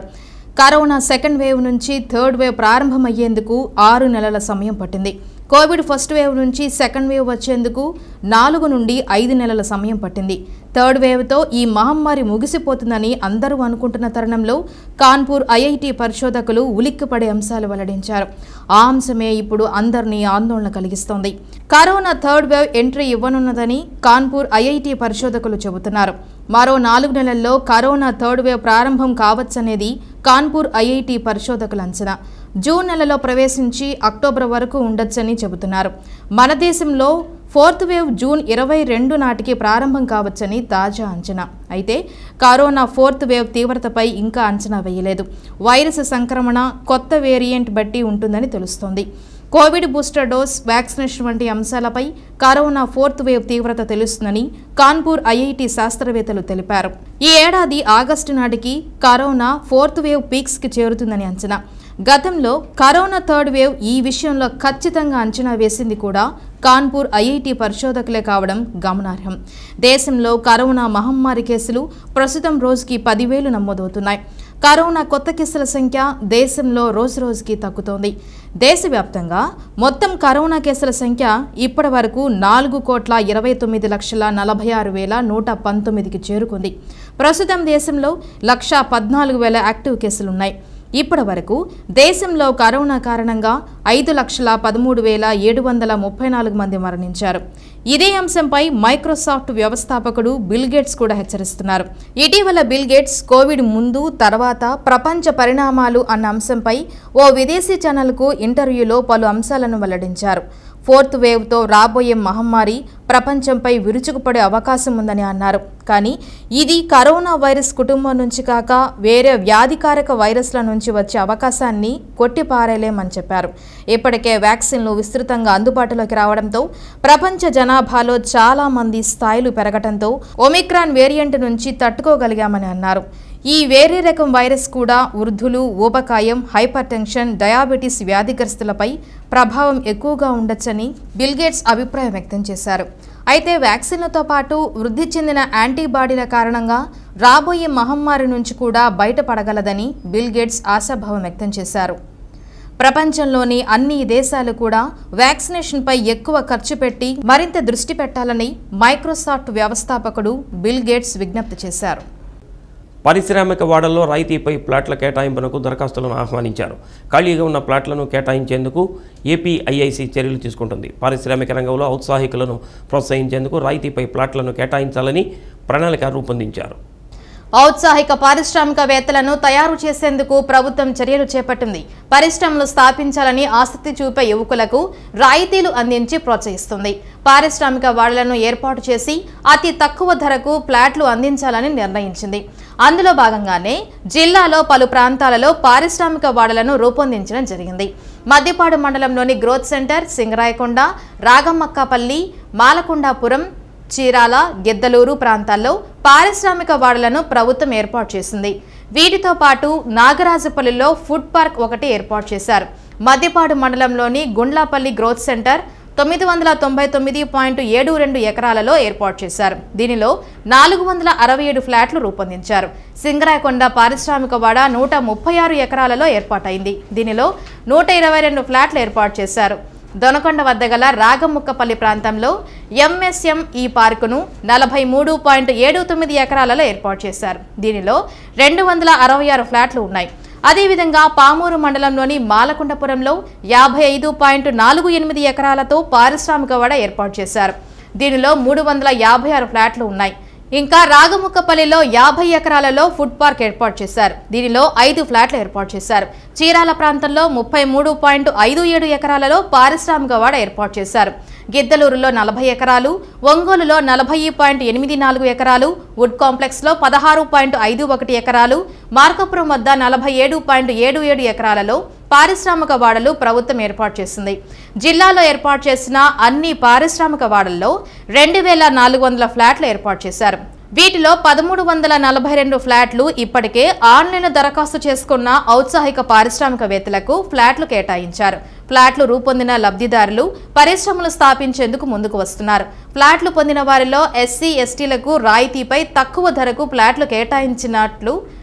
కరోనా సెకండ్ వేవ్ నుంచి థర్డ్ వేవ్ ప్రారంభమయ్యేందుకు ఆరు నెలల సమయం పట్టింది కోవిడ్ ఫస్ట్ వేవ్ నుంచి సెకండ్ వేవ్ వచ్చేందుకు నాలుగు నుండి ఐదు నెలల సమయం పట్టింది థర్డ్ వేవ్తో ఈ మహమ్మారి ముగిసిపోతుందని అందరూ అనుకుంటున్న తరుణంలో కాన్పూర్ ఐఐటి పరిశోధకులు ఉలిక్కిపడే అంశాలు వెల్లడించారు ఆ అంశమే ఇప్పుడు అందరినీ ఆందోళన కలిగిస్తోంది కరోనా థర్డ్ వేవ్ ఎంట్రీ ఇవ్వనున్నదని కాన్పూర్ ఐఐటి పరిశోధకులు చెబుతున్నారు మరో నాలుగు నెలల్లో కరోనా థర్డ్ వేవ్ ప్రారంభం కావచ్చనేది కాన్పూర్ ఐఐటి పరిశోధకుల అంచనా జూన్ నెలలో ప్రవేశించి అక్టోబర్ వరకు ఉండొచ్చని చెబుతున్నారు మన దేశంలో ఫోర్త్ వేవ్ జూన్ ఇరవై రెండు నాటికి ప్రారంభం కావచ్చని తాజా అంచనా అయితే కరోనా ఫోర్త్ వేవ్ తీవ్రతపై ఇంకా అంచనా వేయలేదు వైరస్ సంక్రమణ కొత్త వేరియంట్ బట్టి ఉంటుందని తెలుస్తోంది కోవిడ్ బూస్టర్ డోస్ వ్యాక్సినేషన్ వంటి అంశాలపై కరోనా ఫోర్త్ వేవ్ తీవ్రత తెలుస్తుందని కాన్పూర్ ఐఐటి శాస్త్రవేత్తలు తెలిపారు ఈ ఏడాది ఆగస్టు నాటికి కరోనా ఫోర్త్ వేవ్ పీక్స్కి చేరుతుందని అంచనా గతంలో కరోనా థర్డ్ వేవ్ ఈ విషయంలో ఖచ్చితంగా అంచనా వేసింది కూడా కాన్పూర్ ఐఐటి పరిశోధకులే కావడం గమనార్హం దేశంలో కరోనా మహమ్మారి కేసులు ప్రస్తుతం రోజుకి పదివేలు నమోదవుతున్నాయి కరోనా కొత్త కేసుల సంఖ్య దేశంలో రోజురోజుకి తగ్గుతోంది దేశవ్యాప్తంగా మొత్తం కరోనా కేసుల సంఖ్య ఇప్పటి వరకు నాలుగు కోట్ల ఇరవై తొమ్మిది లక్షల నలభై ఆరు వేల నూట పంతొమ్మిదికి చేరుకుంది ప్రస్తుతం దేశంలో లక్ష పద్నాలుగు వేల యాక్టివ్ కేసులున్నాయి ఇప్పటి వరకు దేశంలో కరోనా కారణంగా ఐదు లక్షల పదమూడు వేల ఏడు వందల ముప్పై నాలుగు మంది మరణించారు ఇదే అంశంపై మైక్రోసాఫ్ట్ వ్యవస్థాపకుడు బిల్ గేట్స్ కూడా హెచ్చరిస్తున్నారు ఇటీవల బిల్ గేట్స్ కోవిడ్ ముందు తర్వాత ప్రపంచ పరిణామాలు అన్న అంశంపై ఓ విదేశీ ఛానల్కు ఇంటర్వ్యూలో పలు అంశాలను వెల్లడించారు ఫోర్త్ వేవ్తో రాబోయే మహమ్మారి ప్రపంచంపై విరుచుకుపడే అవకాశం ఉందని అన్నారు కానీ ఇది కరోనా వైరస్ కుటుంబం నుంచి కాక వేరే వ్యాధికారక వైరస్ల నుంచి వచ్చే అవకాశాన్ని కొట్టిపారేలేమని చెప్పారు ఇప్పటికే వ్యాక్సిన్లు విస్తృతంగా అందుబాటులోకి రావడంతో ప్రపంచ జనాభాలో చాలా మంది స్థాయిలు పెరగడంతో ఒమిక్రాన్ వేరియంట్ నుంచి తట్టుకోగలిగామని అన్నారు ఈ వేరే రకం వైరస్ కూడా వృద్ధులు ఊబకాయం హైపర్ టెన్షన్ డయాబెటీస్ వ్యాధిగ్రస్తులపై ప్రభావం ఎక్కువగా ఉండొచ్చని బిల్గేట్స్ అభిప్రాయం వ్యక్తం చేశారు అయితే వ్యాక్సిన్లతో పాటు వృద్ధి చెందిన యాంటీబాడీల కారణంగా రాబోయే మహమ్మారి నుంచి కూడా బయటపడగలదని బిల్ గేట్స్ ఆశాభావం వ్యక్తం చేశారు ప్రపంచంలోని అన్ని దేశాలు కూడా వ్యాక్సినేషన్పై ఎక్కువ ఖర్చు పెట్టి మరింత దృష్టి పెట్టాలని మైక్రోసాఫ్ట్ వ్యవస్థాపకుడు బిల్ గేట్స్ విజ్ఞప్తి చేశారు పారిశ్రామిక వాడల్లో రాయితీపై ప్లాట్ల కేటాయింపునకు దరఖాస్తులను ఆహ్వానించారు ఖాళీగా ఉన్న ప్లాట్లను కేటాయించేందుకు ఏపీ ఐఐసి చర్యలు తీసుకుంటుంది పారిశ్రామిక రంగంలో ఔత్సాహికులను ప్రోత్సహించేందుకు రాయితీపై ప్లాట్లను కేటాయించాలని ప్రణాళిక రూపొందించారు ఔత్సాహిక పారిశ్రామికవేత్తలను తయారు చేసేందుకు ప్రభుత్వం చర్యలు చేపట్టింది పరిశ్రమలు స్థాపించాలని ఆసక్తి చూపే యువకులకు రాయితీలు అందించి ప్రోత్సహిస్తుంది పారిశ్రామిక వాడలను ఏర్పాటు చేసి అతి తక్కువ ధరకు ప్లాట్లు అందించాలని నిర్ణయించింది అందులో భాగంగానే జిల్లాలో పలు ప్రాంతాలలో పారిశ్రామిక వాడలను రూపొందించడం జరిగింది మద్దిపాడు మండలంలోని గ్రోత్ సెంటర్ సింగరాయకొండ రాగమ్మక్కపల్లి మాలకొండాపురం చీరాల గిద్దలూరు ప్రాంతాల్లో పారిశ్రామిక వాడలను ప్రభుత్వం ఏర్పాటు చేసింది వీటితో పాటు నాగరాజపల్లిలో ఫుడ్ పార్క్ ఒకటి ఏర్పాటు చేశారు మద్దిపాడు మండలంలోని గుండ్లాపల్లి గ్రోత్ సెంటర్ తొమ్మిది వందల తొంభై తొమ్మిది పాయింట్ ఏడు రెండు ఎకరాలలో ఏర్పాటు చేశారు దీనిలో నాలుగు వందల అరవై ఏడు ఫ్లాట్లు రూపొందించారు సింగరాయకొండ పారిశ్రామిక వాడ నూట ముప్పై ఆరు ఎకరాలలో ఏర్పాటైంది దీనిలో నూట ఇరవై రెండు ఫ్లాట్లు ఏర్పాటు చేశారు దొనకొండ వద్ద గల రాగముక్కపల్లి ప్రాంతంలో ఎంఎస్ఎం ఈ పార్కును నలభై మూడు పాయింట్ ఏడు తొమ్మిది ఎకరాలలో ఏర్పాటు చేశారు దీనిలో రెండు వందల అరవై ఆరు ఫ్లాట్లు ఉన్నాయి అదేవిధంగా పామూరు మండలంలోని మాలకొండపురంలో యాభై ఐదు పాయింట్ నాలుగు ఎనిమిది ఎకరాలతో పారిశ్రామిక వాడ ఏర్పాటు చేశారు దీనిలో మూడు వందల యాభై ఆరు ఫ్లాట్లు ఉన్నాయి ఇంకా రాగముక్కపల్లిలో యాభై ఎకరాలలో ఫుడ్ పార్క్ ఏర్పాటు చేశారు దీనిలో ఐదు ఫ్లాట్లు ఏర్పాటు చేశారు చీరాల ప్రాంతంలో ముప్పై మూడు పాయింట్ ఐదు ఏడు ఎకరాలలో పారిశ్రామిక వాడ ఏర్పాటు చేశారు గిద్దలూరులో నలభై ఎకరాలు ఒంగోలులో నలభై పాయింట్ ఎనిమిది నాలుగు ఎకరాలు వుడ్ కాంప్లెక్స్లో పదహారు పాయింట్ ఐదు ఒకటి ఎకరాలు మార్కపురం వద్ద నలభై ఏడు పాయింట్ ఏడు ఏడు ఎకరాలలో పారిశ్రామిక వాడలు ప్రభుత్వం ఏర్పాటు చేసింది జిల్లాలో ఏర్పాటు చేసిన అన్ని పారిశ్రామిక వాడల్లో రెండు వేల నాలుగు వందల ఫ్లాట్లు ఏర్పాటు చేశారు వీటిలో పదమూడు వందల నలభై రెండు ఫ్లాట్లు ఇప్పటికే ఆన్లైన్ దరఖాస్తు చేసుకున్న ఔత్సాహిక పారిశ్రామికవేత్తలకు ఫ్లాట్లు కేటాయించారు ఫ్లాట్లు రూపొందిన లబ్ధిదారులు పరిశ్రమలు స్థాపించేందుకు ముందుకు వస్తున్నారు ఫ్లాట్లు పొందిన వారిలో ఎస్సీ ఎస్టీలకు రాయితీపై తక్కువ ధరకు ఫ్లాట్లు కేటాయించినట్లు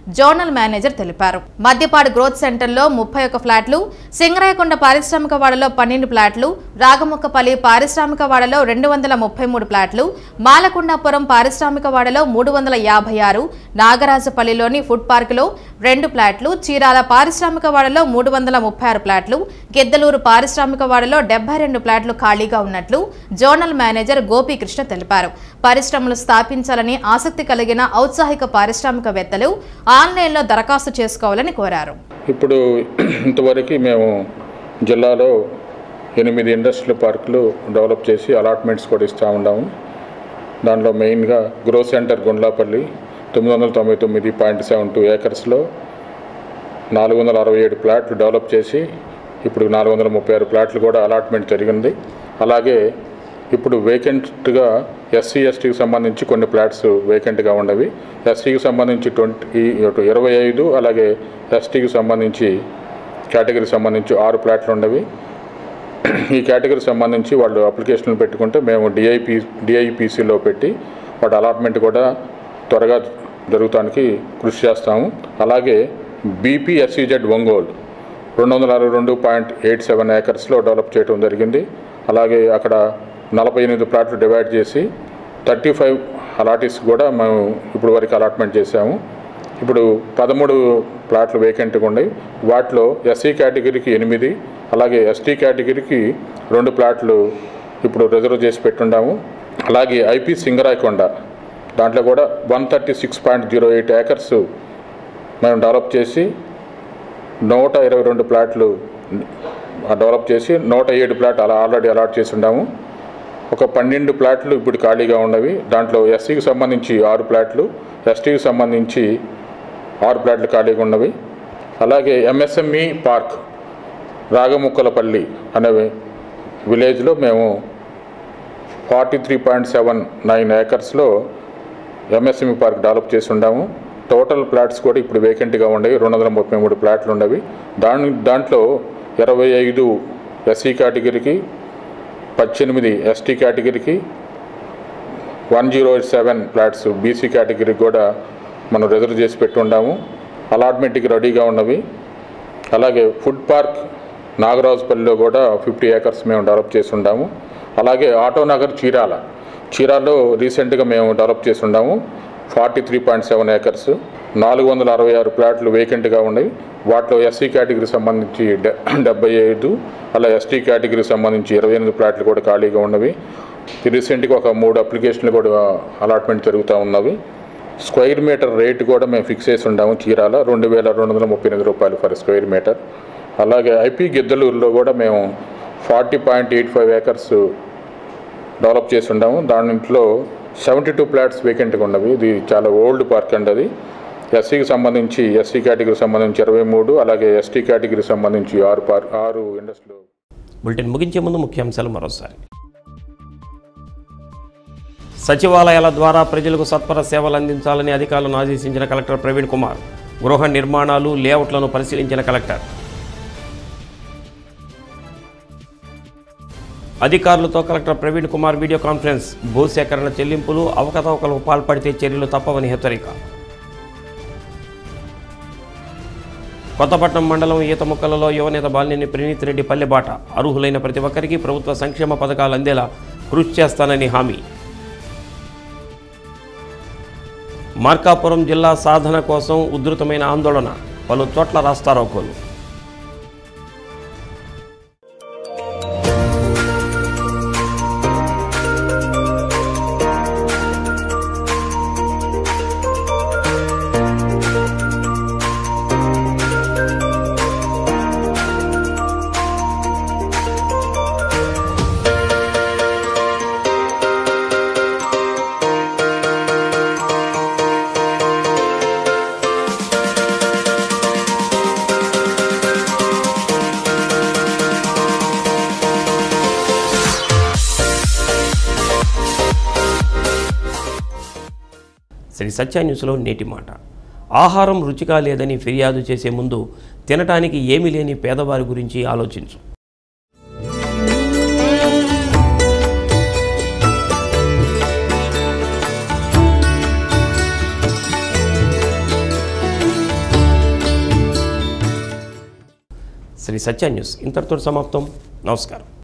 జోనల్ మేనేజర్ తెలిపారు మద్యపాడు గ్రోత్ సెంటర్లో ముప్పై ఒక్క ఫ్లాట్లు సింగరాయకొండ పారిశ్రామిక వాడలో పన్నెండు ఫ్లాట్లు రాగముక్కపల్లి పారిశ్రామిక వాడలో రెండు వందల ముప్పై మూడు ఫ్లాట్లు మాలకొండాపురం పారిశ్రామిక వాడలో మూడు వందల యాభై ఆరు నాగరాజపల్లిలోని ఫుడ్ పార్కులో రెండు ఫ్లాట్లు చీరాల పారిశ్రామిక వాడలో మూడు వందల ముప్పై ఆరు ఫ్లాట్లు గిద్దలూరు పారిశ్రామిక వాడలో డెబ్బై రెండు ఫ్లాట్లు ఖాళీగా ఉన్నట్లు జోనల్ మేనేజర్ గోపీకృష్ణ తెలిపారు పరిశ్రమలు స్థాపించాలని ఆసక్తి కలిగిన ఔత్సాహిక పారిశ్రామికవేత్తలు ఆన్లైన్లో దరఖాస్తు చేసుకోవాలని కోరారు ఇప్పుడు ఇంతవరకు మేము జిల్లాలో ఎనిమిది ఇండస్ట్రియల్ పార్కులు డెవలప్ చేసి అలాట్మెంట్స్ కూడా ఇస్తూ ఉన్నాము దాంట్లో మెయిన్గా గ్రో సెంటర్ గుండ్లాపల్లి తొమ్మిది వందల తొంభై తొమ్మిది పాయింట్ సెవెన్ టూ ఏకర్స్లో నాలుగు వందల అరవై ఏడు ప్లాట్లు డెవలప్ చేసి ఇప్పుడు నాలుగు వందల ముప్పై ఆరు ప్లాట్లు కూడా అలాట్మెంట్ జరిగింది అలాగే ఇప్పుడు వేకెంట్గా ఎస్సీ ఎస్టీకి సంబంధించి కొన్ని ఫ్లాట్స్ వేకెంట్గా ఉన్నవి ఎస్సీకి సంబంధించి ట్వంటీ ఇరవై ఐదు అలాగే ఎస్టీకి సంబంధించి కేటగిరీకి సంబంధించి ఆరు ఫ్లాట్లు ఉన్నవి ఈ కేటగిరీ సంబంధించి వాళ్ళు అప్లికేషన్లు పెట్టుకుంటే మేము డిఐపి డిఐపిసిలో పెట్టి వాటి అలాట్మెంట్ కూడా త్వరగా జరుగుతానికి కృషి చేస్తాము అలాగే బీపీఎస్సీజెడ్ ఒంగోలు రెండు వందల అరవై రెండు పాయింట్ ఎయిట్ సెవెన్ ఏకర్స్లో డెవలప్ చేయడం జరిగింది అలాగే అక్కడ నలభై ఎనిమిది ప్లాట్లు డివైడ్ చేసి థర్టీ ఫైవ్ అలాటీస్ కూడా మేము ఇప్పుడు వరకు అలాట్మెంట్ చేశాము ఇప్పుడు పదమూడు ప్లాట్లు వేకెంట్గా ఉన్నాయి వాటిలో ఎస్సీ కేటగిరీకి ఎనిమిది అలాగే ఎస్టీ కేటగిరీకి రెండు ప్లాట్లు ఇప్పుడు రిజర్వ్ చేసి పెట్టున్నాము అలాగే ఐపీ సింగరాయకొండ దాంట్లో కూడా one thirty six point zero eight acres మేము డెవలప్ చేసి నూట ఇరవై రెండు ప్లాట్లు డెవలప్ చేసి నూట ఏడు ప్లాట్ అలా ఆల్రెడీ అలాట్ చేసి ఉన్నాము ఒక పన్నెండు ప్లాట్లు ఇప్పుడు ఖాళీగా ఉన్నవి దాంట్లో ఎస్సీకి సంబంధించి ఆరు ప్లాట్లు ఎస్టీకి సంబంధించి ఆరు ప్లాట్లు ఖాళీగా ఉన్నవి అలాగే ఎంఎస్ఎంఈ పార్క్ రాగముక్కలపల్లి అనే విలేజ్లో మేము forty three point seven nine ఏకర్స్లో ఎంఎస్ఎంఈ పార్క్ డెవలప్ చేసి ఉన్నాము టోటల్ ప్లాట్స్ కూడా ఇప్పుడు వేకెంట్గా ఉండేవి రెండు వందల ముప్పై మూడు ప్లాట్లు ఉండవి దాని దాంట్లో ఇరవై ఐదు ఎస్సీ కేటగిరీకి పద్దెనిమిది ఎస్టీ కేటగిరీకి one zero eight seven flats BC కేటగిరీకి కూడా మనం రిజర్వ్ చేసి పెట్టి ఉన్నాము అలాట్మెంట్కి రెడీగా ఉన్నవి అలాగే ఫుడ్ పార్క్ నాగరాజుపల్లిలో కూడా ఫిఫ్టీ ఏకర్స్ మేము డెవలప్ చేసి ఉన్నాము అలాగే ఆటో నగర్ చీరాల చీరాల్లో రీసెంట్గా మేము డెవలప్ చేసి ఉన్నాము forty three point seven acres నాలుగు వందల అరవై ఆరు ప్లాట్లు వేకెంట్గా ఉన్నాయి వాటిలో ఎస్సీ కేటగిరీకి సంబంధించి డె డెబ్బై ఐదు అలా ఎస్టీ కేటగిరీకి సంబంధించి ఇరవై ఎనిమిది ప్లాట్లు కూడా ఖాళీగా ఉన్నవి రీసెంట్గా ఒక మూడు అప్లికేషన్లు కూడా అలాట్మెంట్ జరుగుతూ ఉన్నవి స్క్వేర్ మీటర్ రేట్ కూడా మేము ఫిక్స్ చేసి ఉన్నాము చీరాల రెండు వేల రెండు వందల ముప్పై ఎనిమిది రూపాయలు ఫర్ స్క్వేర్ మీటర్ అలాగే ఐపీ గిద్దలూరులో కూడా మేము forty point eight five acres develop చేసి ఉన్నాము దాంట్లో సెవెంటీ టూ ప్లాట్స్ వేకెంట్గా ఉన్నవి ఇది చాలా ఓల్డ్ పార్క్ అండి అది ఎస్సీకి సంబంధించి ఎస్సీ కేటగిరీకి సంబంధించి ఇరవై మూడు అలాగే ఎస్టీ కేటగిరీకి సంబంధించి ఆరు పార్క్ ఆరు ఇండస్ట్రీలు బులెటిన్ ముగించే ముందు ముఖ్యాంశాలు మరోసారి సచివాలయాల ద్వారా ప్రజలకు సత్వర సేవలు అందించాలని అధికారులను ఆదేశించిన కలెక్టర్ ప్రవీణ్ కుమార్ గృహ నిర్మాణాలు లేఅవుట్లను పరిశీలించిన కలెక్టర్ అధికారులతో collector Praveen Kumar video conference భూసేకరణ చెల్లింపులు అవకతవకలకు పాల్పడితే చర్యలు తప్పవని హెచ్చరిక కొత్తపట్నం మండలం ఈతముక్కలలో యువనేత బాలినేని ప్రణీత్ రెడ్డి పల్లెబాట అర్హులైన ప్రతి ఒక్కరికి ప్రభుత్వ సంక్షేమ పథకాలు అందేలా కృషి చేస్తానని హామీ మార్కాపురం జిల్లా సాధన కోసం ఉధృతమైన ఆందోళన పలు చోట్ల రాస్తారోకోలు శ్రీ సత్య న్యూస్లో నేటి మాట ఆహారం రుచిగా లేదని ఫిర్యాదు చేసే ముందు తినటానికి ఏమీ లేని పేదవారి గురించి ఆలోచించు శ్రీ సత్య న్యూస్ ఇంతటితో సమాప్తం నమస్కారం